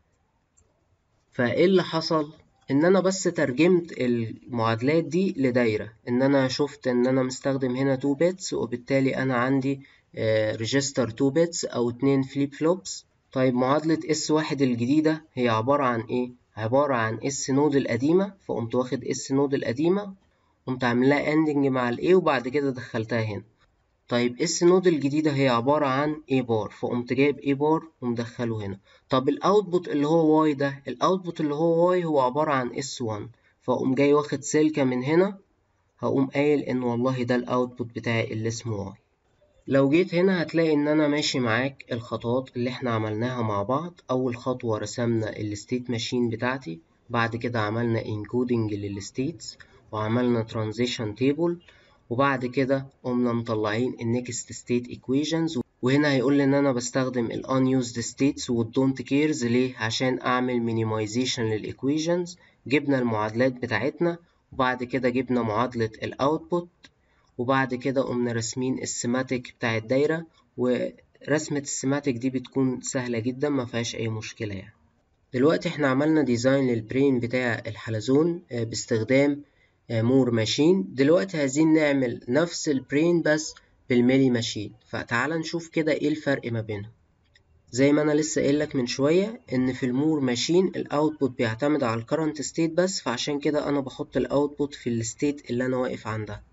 فايه اللي حصل ان انا بس ترجمت المعادلات دي لدايرة ان انا شفت ان انا مستخدم هنا 2 بيتس وبالتالي انا عندي ريجستر 2 بيتس او 2 فليب فلوبس طيب معادلة اس واحد الجديدة هي عبارة عن ايه عبارة عن اس نود القديمة فقمت واخد اس نود القديمة قمت عاملها اندنج مع الاي وبعد كده دخلتها هنا طيب اس نود الجديدة هي عبارة عن A بار فقمت جايب A بار ومدخله هنا طب الاوتبوت اللي هو Y ده الاوتبوت اللي هو Y هو عبارة عن S1 فقوم جاي واخد سلكة من هنا هقوم قايل ان والله ده الاوتبوت بتاعي اللي اسمه Y لو جيت هنا هتلاقي ان انا ماشي معاك الخطوات اللي احنا عملناها مع بعض اول خطوة رسمنا الستيت ماشين بتاعتي بعد كده عملنا انكودنج للستيتس وعملنا ترانزيشن تيبل وبعد كده قمنا مطلعين النكست ستيت equations وهنا هيقول لي ان انا بستخدم ال unused states وال don't cares ليه عشان اعمل minimization للايكويشنز جبنا المعادلات بتاعتنا وبعد كده جبنا معادلة الاوتبوت وبعد كده قمنا راسمين السيماتيك بتاع الدايرة ورسمة السيماتيك دي بتكون سهلة جدا ما فيهاش اي مشكلة يعني دلوقتي احنا عملنا ديزاين للبرين بتاع الحلزون باستخدام مور ماشين دلوقتي عايزين نعمل نفس البرين بس بالميلي ماشين فتعال نشوف كده ايه الفرق ما بينهم زي ما انا لسه قايل لك من شويه ان في المور ماشين الاوتبوت بيعتمد على الكرنت ستيت بس فعشان كده انا بحط الاوتبوت في الستيت اللي انا واقف عندها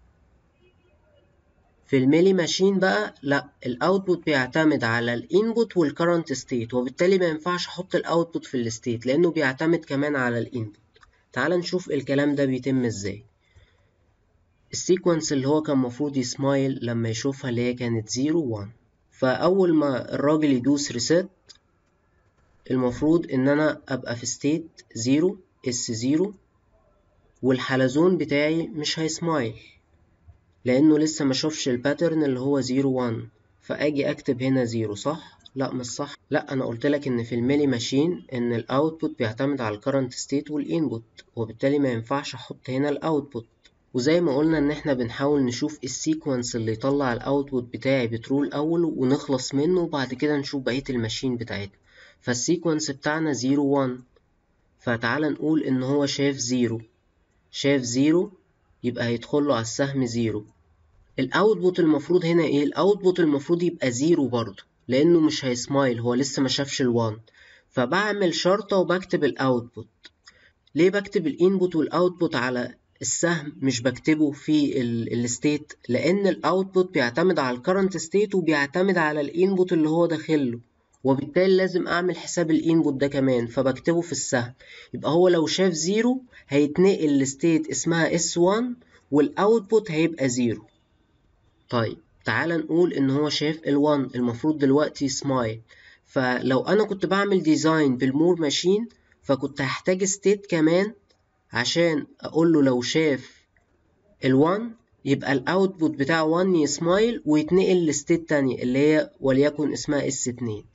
في الميلي ماشين بقى لا الاوتبوت بيعتمد على الانبوت والكرنت ستيت وبالتالي ما ينفعش احط الاوتبوت في الستيت لانه بيعتمد كمان على الانبوت تعال نشوف الكلام ده بيتم ازاي السيكونس اللي هو كان مفروض يسمايل لما يشوفها اللي هي كانت 0 1 فأول ما الراجل يدوس ريست المفروض إن أنا أبقى في ستيت 0 اس 0 والحلزون بتاعي مش هيسمايل لأنه لسه ما شوفش الباترن اللي هو 0 1 فأجي أكتب هنا 0 صح؟ لا مش صح لا أنا قلت لك إن في الميلي ماشين إن الأوتبوت بيعتمد على الكرنت ستيت والإنبوت وبالتالي ما ينفعش أحط هنا الأوتبوت وزي ما قلنا ان احنا بنحاول نشوف السيكونس اللي يطلع الاوتبوت بتاعي بترو الاول ونخلص منه وبعد كده نشوف بقية الماشين بتاعتنا فالسيكونس بتاعنا 0 1 فتعال نقول ان هو شاف 0 شاف 0 يبقى هيدخل له على السهم 0 الاوتبوت المفروض هنا ايه الاوتبوت المفروض يبقى 0 برضه لانه مش هيسمايل هو لسه ما شافش ال1 فبعمل شرطة وبكتب الاوتبوت ليه بكتب الانبوت والاوتبوت على السهم مش بكتبه في الستيت لان الاوتبوت بيعتمد على الكرنت ستيت وبيعتمد على الانبوت اللي هو داخله وبالتالي لازم اعمل حساب الانبوت ده كمان فبكتبه في السهم يبقى هو لو شاف زيرو هيتنقل لستيت اسمها S1 والاوتبوت هيبقى زيرو طيب تعال نقول ان هو شاف ال1 المفروض دلوقتي سمايل فلو انا كنت بعمل ديزاين بالمور ماشين فكنت هحتاج ستيت كمان عشان اقول له لو شاف ال1 يبقى الاوتبوت بتاع 1 يسمايل ويتنقل لستيت تانية اللي هي وليكن اسمها S2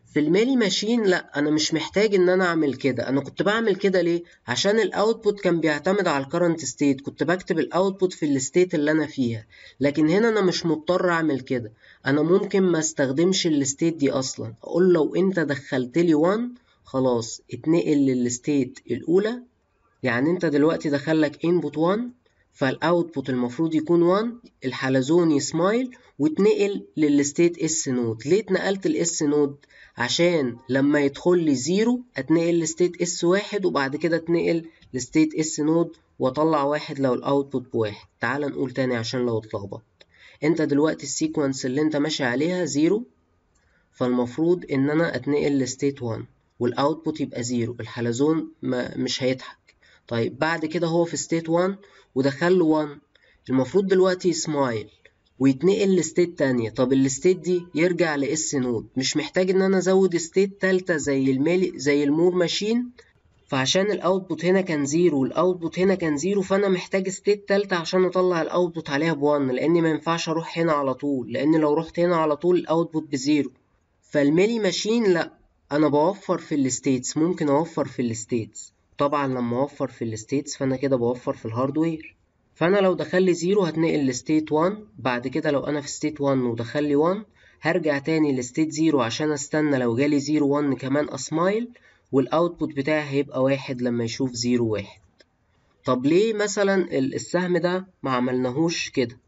في الميلي ماشين لا انا مش محتاج ان انا اعمل كده انا كنت بعمل كده ليه عشان الاوتبوت كان بيعتمد على الكرنت ستيت كنت بكتب الاوتبوت في الستيت اللي انا فيها لكن هنا انا مش مضطر اعمل كده انا ممكن ما استخدمش الستيت دي اصلا اقول لو انت دخلت لي 1 خلاص اتنقل للستيت الاولى يعني انت دلوقتي دخلك input 1 فالاوتبوت المفروض يكون 1 الحلزون يسمايل واتنقل للستيت اس نود ليه اتنقلت الاس نود عشان لما يدخل لي زيرو اتنقل لستيت اس واحد وبعد كده اتنقل لستيت اس نود واطلع واحد لو الاوتبوت بواحد تعال نقول تاني عشان لو اتلخبطت انت دلوقتي السيكونس اللي انت ماشي عليها زيرو فالمفروض ان انا اتنقل لستيت 1 والاوتبوت يبقى زيرو الحلزون ما مش هيضحك طيب بعد كده هو في ستيت 1 ودخل له 1 المفروض دلوقتي يسمايل ويتنقل لستيت تانية طب الستيت دي يرجع لاس نود مش محتاج ان انا ازود ستيت تالتة زي المالي زي المور ماشين فعشان الاوتبوت هنا كان زيرو والاوتبوت هنا كان زيرو فانا محتاج ستيت تالتة عشان اطلع الاوتبوت عليها بوان لان ما ينفعش اروح هنا على طول لان لو رحت هنا على طول الاوتبوت بزيرو فالميلي ماشين لا انا بوفر في الستيتس ممكن اوفر في الستيتس طبعا لما اوفر في الستيتس فانا كده بوفر في الهاردوير فانا لو دخل لي 0 هتنقل لستيت 1 بعد كده لو انا في ستيت 1 ودخل لي 1 هرجع تاني لستيت 0 عشان استنى لو جالي 0 1 كمان اسمايل والاوتبوت بتاعي هيبقى واحد لما يشوف 0 1 طب ليه مثلا السهم ده ما عملناهوش كده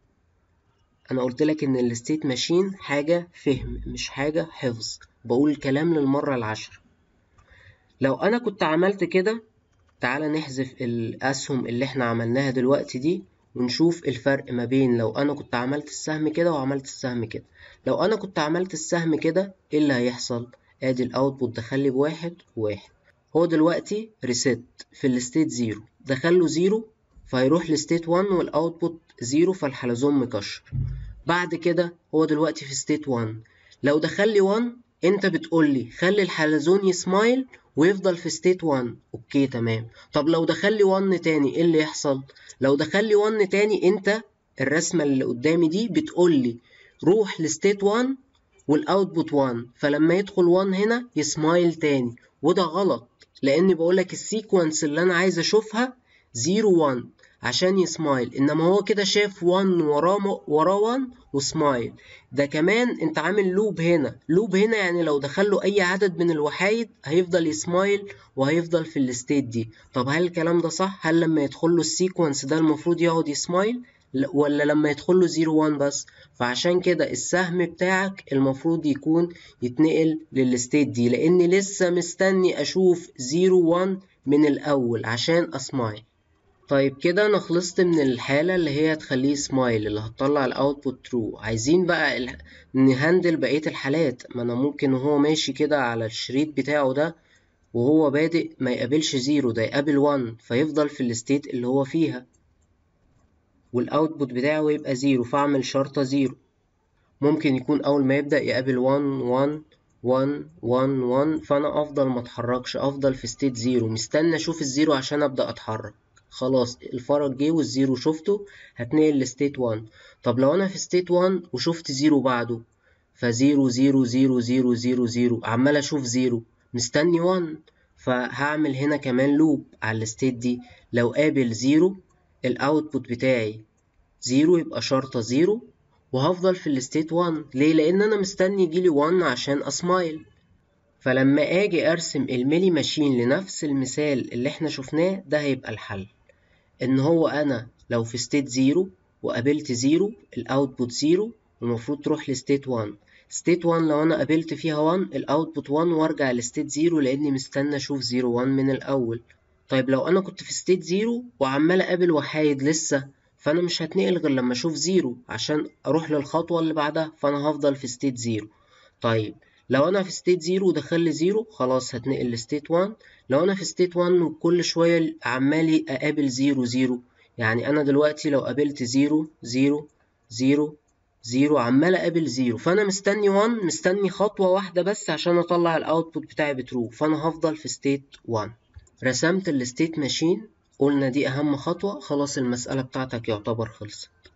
انا قلت لك ان الستيت ماشين حاجه فهم مش حاجه حفظ بقول الكلام للمره العاشره لو انا كنت عملت كده تعالى نحذف الاسهم اللي احنا عملناها دلوقتي دي ونشوف الفرق ما بين لو انا كنت عملت السهم كده وعملت السهم كده لو انا كنت عملت السهم كده ايه اللي هيحصل ادي الاوتبوت دخل لي بواحد وواحد هو دلوقتي ريست في الستيت زيرو دخل له زيرو فهيروح لستيت 1 والاوتبوت زيرو فالحلزون مكشر بعد كده هو دلوقتي في ستيت 1 لو دخل لي 1 انت بتقول لي خلي الحلزون يسمايل ويفضل في ستيت 1 اوكي تمام طب لو دخل لي 1 تاني ايه اللي يحصل لو دخل لي 1 تاني انت الرسمه اللي قدامي دي بتقول لي روح لستيت 1 والاوتبوت 1 فلما يدخل 1 هنا يسمايل تاني وده غلط لاني بقول لك السيكونس اللي انا عايز اشوفها 0 1 عشان يسمايل انما هو كده شاف 1 وراه وراه 1 وسمايل ده كمان انت عامل لوب هنا لوب هنا يعني لو دخل له اي عدد من الوحايد هيفضل يسمايل وهيفضل في الستيت دي طب هل الكلام ده صح هل لما يدخل له السيكونس ده المفروض يقعد يسمايل ولا لما يدخل له 0 1 بس فعشان كده السهم بتاعك المفروض يكون يتنقل للستيت دي لاني لسه مستني اشوف 0 1 من الاول عشان اسمايل طيب كده انا خلصت من الحالة اللي هي هتخليه سمايل اللي هتطلع الاوتبوت ترو عايزين بقى ال... نهندل بقية الحالات ما انا ممكن وهو ماشي كده على الشريط بتاعه ده وهو بادئ ما يقابلش زيرو ده يقابل 1 فيفضل في الستيت اللي هو فيها والاوتبوت بتاعه يبقى زيرو فاعمل شرطة زيرو ممكن يكون اول ما يبدأ يقابل 1 1 1 1 1 فانا افضل ما اتحركش افضل في ستيت زيرو مستني اشوف الزيرو عشان ابدأ اتحرك خلاص الفرج جه والزيرو شفته هتنقل لستيت 1 طب لو انا في ستيت 1 وشفت زيرو بعده فزيرو زيرو زيرو زيرو زيرو زيرو عمال اشوف زيرو مستني 1 فهعمل هنا كمان لوب على الستيت دي لو قابل زيرو الاوتبوت بتاعي زيرو يبقى شرطة زيرو وهفضل في الستيت 1 ليه لان انا مستني يجيلي 1 عشان اسمايل فلما اجي ارسم الميلي ماشين لنفس المثال اللي احنا شفناه ده هيبقى الحل ان هو انا لو في ستيت زيرو وقابلت زيرو الاوتبوت زيرو المفروض تروح لستيت 1 ستيت 1 لو انا قابلت فيها 1 الاوتبوت 1 وارجع لستيت زيرو لاني مستني اشوف زيرو 1 من الاول طيب لو انا كنت في ستيت زيرو وعمال اقابل وحايد لسه فانا مش هتنقل غير لما اشوف زيرو عشان اروح للخطوه اللي بعدها فانا هفضل في ستيت زيرو طيب لو انا في ستيت زيرو ودخل لي زيرو خلاص هتنقل لستيت 1 لو انا في ستيت 1 وكل شويه عمال اقابل زيرو زيرو يعني انا دلوقتي لو قابلت زيرو زيرو زيرو زيرو عمال اقابل زيرو فانا مستني 1 مستني خطوه واحده بس عشان اطلع الاوتبوت بتاعي بترو فانا هفضل في ستيت 1 رسمت الستيت ماشين قلنا دي اهم خطوه خلاص المساله بتاعتك يعتبر خلصت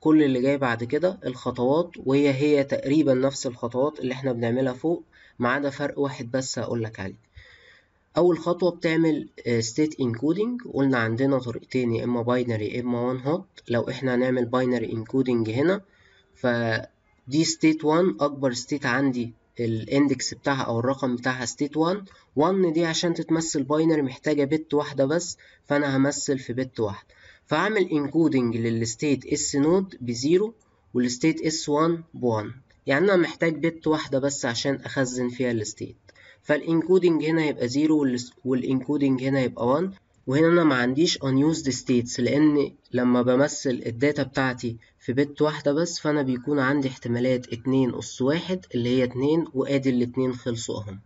كل اللي جاي بعد كده الخطوات وهي هي تقريبا نفس الخطوات اللي احنا بنعملها فوق ما عدا فرق واحد بس هقولك عليه أول خطوة بتعمل state encoding قلنا عندنا طريقتين يا إما binary يا إما one hot لو إحنا هنعمل binary encoding هنا فدي state 1 أكبر state عندي الاندكس بتاعها أو الرقم بتاعها state 1 1 دي عشان تتمثل binary محتاجة بت واحدة بس فأنا همثل في بت واحدة فأعمل encoding للستيت s نود بزيرو والستيت s1 بوان يعني أنا محتاج بت واحدة بس عشان أخزن فيها الستيت فالانكودنج هنا هيبقى 0 والانكودنج هنا هيبقى 1 وهنا انا ما عنديش unused states لان لما بمثل الداتا بتاعتي في بت واحدة بس فانا بيكون عندي احتمالات اتنين اس واحد اللي هي اتنين وادي الاتنين خلصوا اهم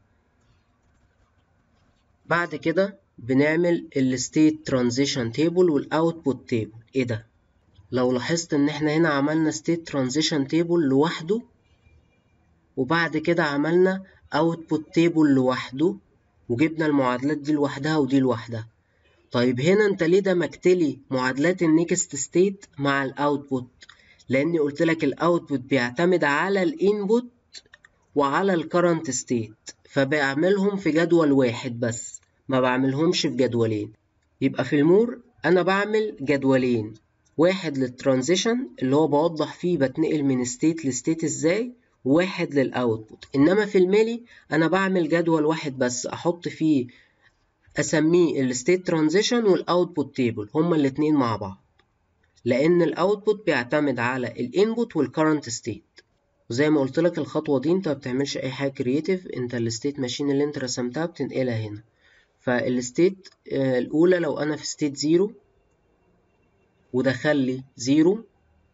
بعد كده بنعمل الستيت ترانزيشن تيبل والاوتبوت تيبل ايه ده لو لاحظت ان احنا هنا عملنا ستيت ترانزيشن تيبل لوحده وبعد كده عملنا output table لوحده وجبنا المعادلات دي لوحدها ودي لوحدها طيب هنا انت ليه دمجتلي معادلات النيكست ستيت مع الاوتبوت لاني قلت لك الاوتبوت بيعتمد على الانبوت وعلى الكرنت ستيت فبعملهم في جدول واحد بس ما بعملهمش في جدولين يبقى في المور انا بعمل جدولين واحد للترانزيشن اللي هو بوضح فيه بتنقل من ستيت لستيت ازاي واحد للاوتبوت انما في الميلي انا بعمل جدول واحد بس احط فيه اسميه الستيت ترانزيشن والاوتبوت تيبل هما الاتنين مع بعض لان الاوتبوت بيعتمد على الانبوت والكرنت ستيت وزي ما قلت لك الخطوه دي انت ما بتعملش اي حاجه كرييتيف انت الستيت ماشين اللي انت رسمتها بتنقلها هنا فالستيت الاولى لو انا في ستيت زيرو ودخل لي زيرو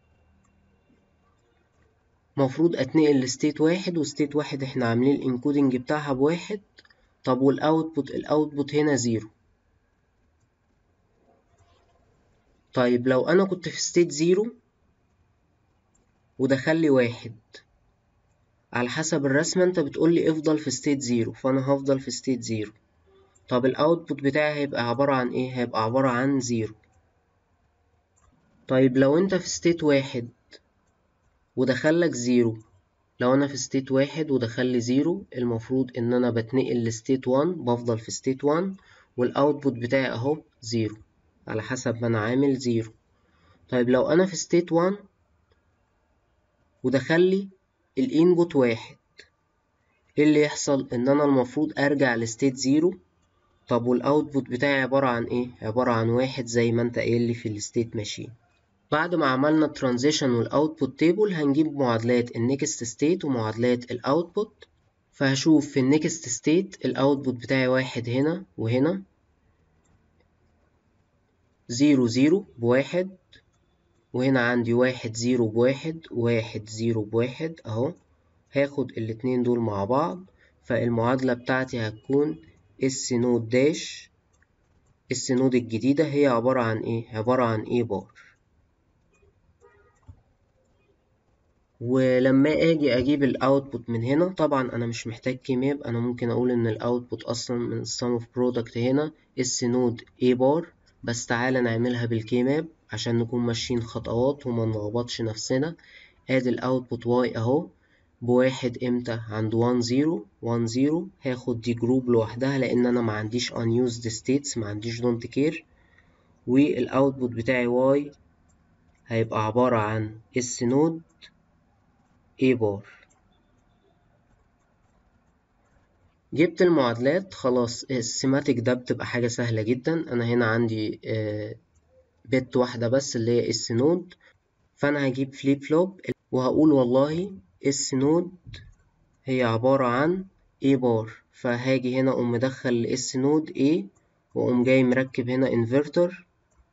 مفروض اتنقل لستيت واحد وستيت واحد احنا عاملين الانكودنج بتاعها بواحد طب والاوتبوت الاوتبوت هنا زيرو طيب لو انا كنت في ستيت زيرو ودخل لي واحد على حسب الرسمة انت بتقولي افضل في ستيت زيرو فانا هفضل في ستيت زيرو طب الاوتبوت بتاعي هيبقى عبارة عن ايه هيبقى عبارة عن زيرو طيب لو انت في ستيت واحد ودخلك زيرو لو انا في ستيت واحد ودخل زيرو المفروض ان انا بتنقل لستيت وان بفضل في ستيت وان والاوتبوت بتاعي اهو زيرو على حسب ما انا عامل زيرو طيب لو انا في ستيت وان ودخل لي الانبوت واحد ايه اللي يحصل ان انا المفروض ارجع لستيت زيرو طب والاوتبوت بتاعي عبارة عن ايه عبارة عن واحد زي ما انت قايل لي في الستيت ماشين بعد ما عملنا الترانزيشن والاوتبوت تيبل هنجيب معادلات النكست ستيت ومعادلات الاوتبوت فهشوف في النكست ستيت الاوتبوت بتاعي واحد هنا وهنا زيرو زيرو بواحد وهنا عندي واحد زيرو بواحد واحد زيرو بواحد اهو هاخد الاتنين دول مع بعض فالمعادلة بتاعتي هتكون اس نود داش اس نود الجديدة هي عبارة عن ايه عبارة عن ايه بار ولما اجي اجيب الاوتبوت من هنا طبعا انا مش محتاج كيماب انا ممكن اقول ان الاوتبوت اصلا من السم اوف برودكت هنا اس نود اي بار بس تعالى نعملها بالكيماب عشان نكون ماشيين خطوات وما نلخبطش نفسنا ادي الاوتبوت واي اهو بواحد امتى عند 1 0 1 0 هاخد دي جروب لوحدها لان انا ما عنديش unused states ما عنديش don't care والاوتبوت بتاعي واي هيبقى عبارة عن اس نود A بار جبت المعادلات خلاص السيماتيك ده بتبقى حاجة سهلة جدا أنا هنا عندي بت واحدة بس اللي هي اس نود فأنا هجيب فليب فلوب وهقول والله اس نود هي عبارة عن A بار فهاجي هنا أقوم مدخل اس نود A وأقوم جاي مركب هنا انفرتر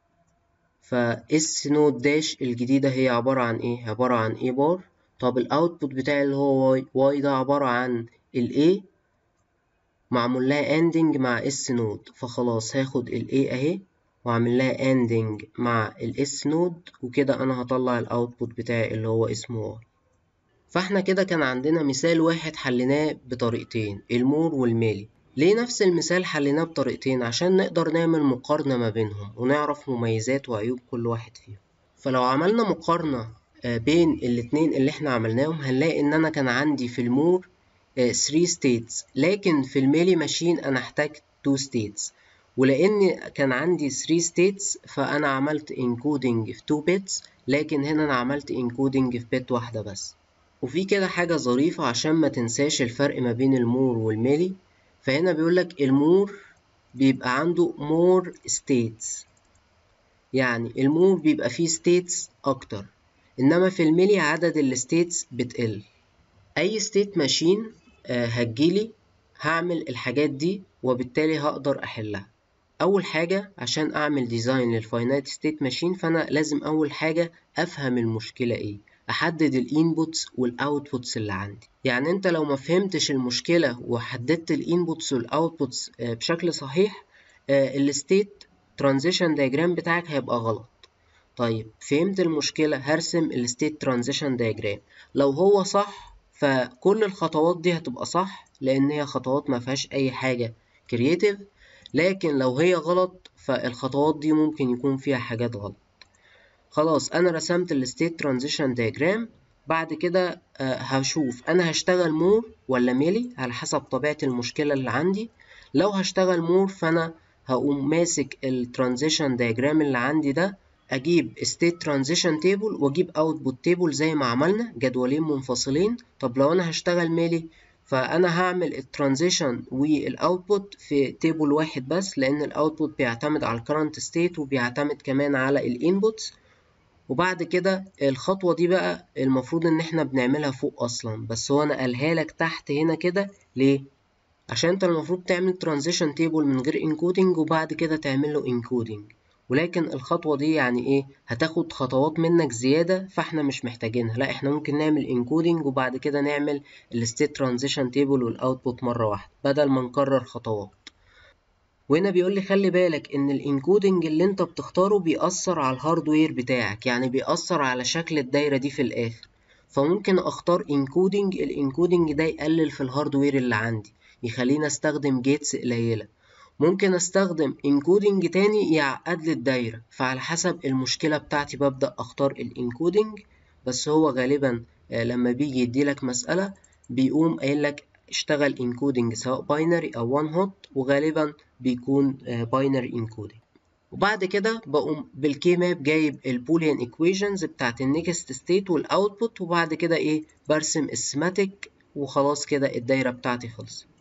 فاس نود داش الجديدة هي عبارة عن ايه؟ عبارة عن A بار طب الاوتبوت بتاعي اللي هو واي واي ده عبارة عن ال A معمول لها اندنج مع اس نود فخلاص هاخد ال A اهي واعمل لها اندنج مع الاس نود وكده انا هطلع الاوتبوت بتاعي اللي هو اسمه واي فاحنا كده كان عندنا مثال واحد حليناه بطريقتين المور والميلي ليه نفس المثال حليناه بطريقتين عشان نقدر نعمل مقارنة ما بينهم ونعرف مميزات وعيوب كل واحد فيهم فلو عملنا مقارنة بين الاتنين اللي احنا عملناهم هنلاقي ان انا كان عندي في المور 3 states لكن في الميلي ماشين انا احتاجت 2 states ولان كان عندي 3 states فانا عملت encoding في 2 bits لكن هنا انا عملت encoding في بت واحدة بس وفي كده حاجة ظريفة عشان ما تنساش الفرق ما بين المور والميلي فهنا بيقولك المور بيبقى عنده more states يعني المور بيبقى فيه states أكتر إنما في الميلي عدد الستيتس بتقل أي ستيت ماشين هتجيلي هعمل الحاجات دي وبالتالي هقدر أحلها أول حاجة عشان أعمل ديزاين للفاينايت ستيت ماشين فأنا لازم أول حاجة أفهم المشكلة إيه أحدد الإنبوتس والأوتبوتس اللي عندي يعني أنت لو ما فهمتش المشكلة وحددت الإنبوتس والأوتبوتس بشكل صحيح الستيت ترانزيشن دايجرام بتاعك هيبقى غلط طيب فهمت المشكلة هرسم الستيت ترانزيشن دايجرام لو هو صح فكل الخطوات دي هتبقى صح لأن هي خطوات ما فيهاش أي حاجة كرييتيف لكن لو هي غلط فالخطوات دي ممكن يكون فيها حاجات غلط خلاص أنا رسمت الستيت ترانزيشن دايجرام بعد كده هشوف أنا هشتغل مور ولا ميلي على حسب طبيعة المشكلة اللي عندي لو هشتغل مور فأنا هقوم ماسك الترانزيشن دايجرام اللي عندي ده اجيب state transition table واجيب output table زي ما عملنا جدولين منفصلين طب لو انا هشتغل ميلي فانا هعمل الترانزيشن والاوتبوت في تيبل واحد بس لان الاوتبوت بيعتمد على الكرنت ستيت وبيعتمد كمان على الانبوتس وبعد كده الخطوة دي بقى المفروض ان احنا بنعملها فوق اصلا بس هو انا قالها لك تحت هنا كده ليه عشان انت المفروض تعمل ترانزيشن تيبل من غير انكودنج وبعد كده تعمل له انكودنج ولكن الخطوة دي يعني ايه هتاخد خطوات منك زيادة فاحنا مش محتاجينها لا احنا ممكن نعمل انكودنج وبعد كده نعمل الستيت ترانزيشن تيبل والاوتبوت مرة واحدة بدل ما نكرر خطوات وهنا بيقول لي خلي بالك ان الانكودنج اللي انت بتختاره بيأثر على الهاردوير بتاعك يعني بيأثر على شكل الدايرة دي في الاخر فممكن اختار انكودنج الانكودنج ده يقلل في الهاردوير اللي عندي يخليني استخدم جيتس قليلة ممكن استخدم انكودنج تاني يعقد لي الدايرة فعلى حسب المشكلة بتاعتي ببدأ اختار الانكودنج بس هو غالبا لما بيجي يديلك مسألة بيقوم قايل لك اشتغل انكودنج سواء باينري او وان هوت وغالبا بيكون باينري انكودنج وبعد كده بقوم بالكي ماب جايب البوليان ايكويشنز بتاعت النكست ستيت والاوتبوت وبعد كده ايه برسم السماتيك وخلاص كده الدايرة بتاعتي خلصت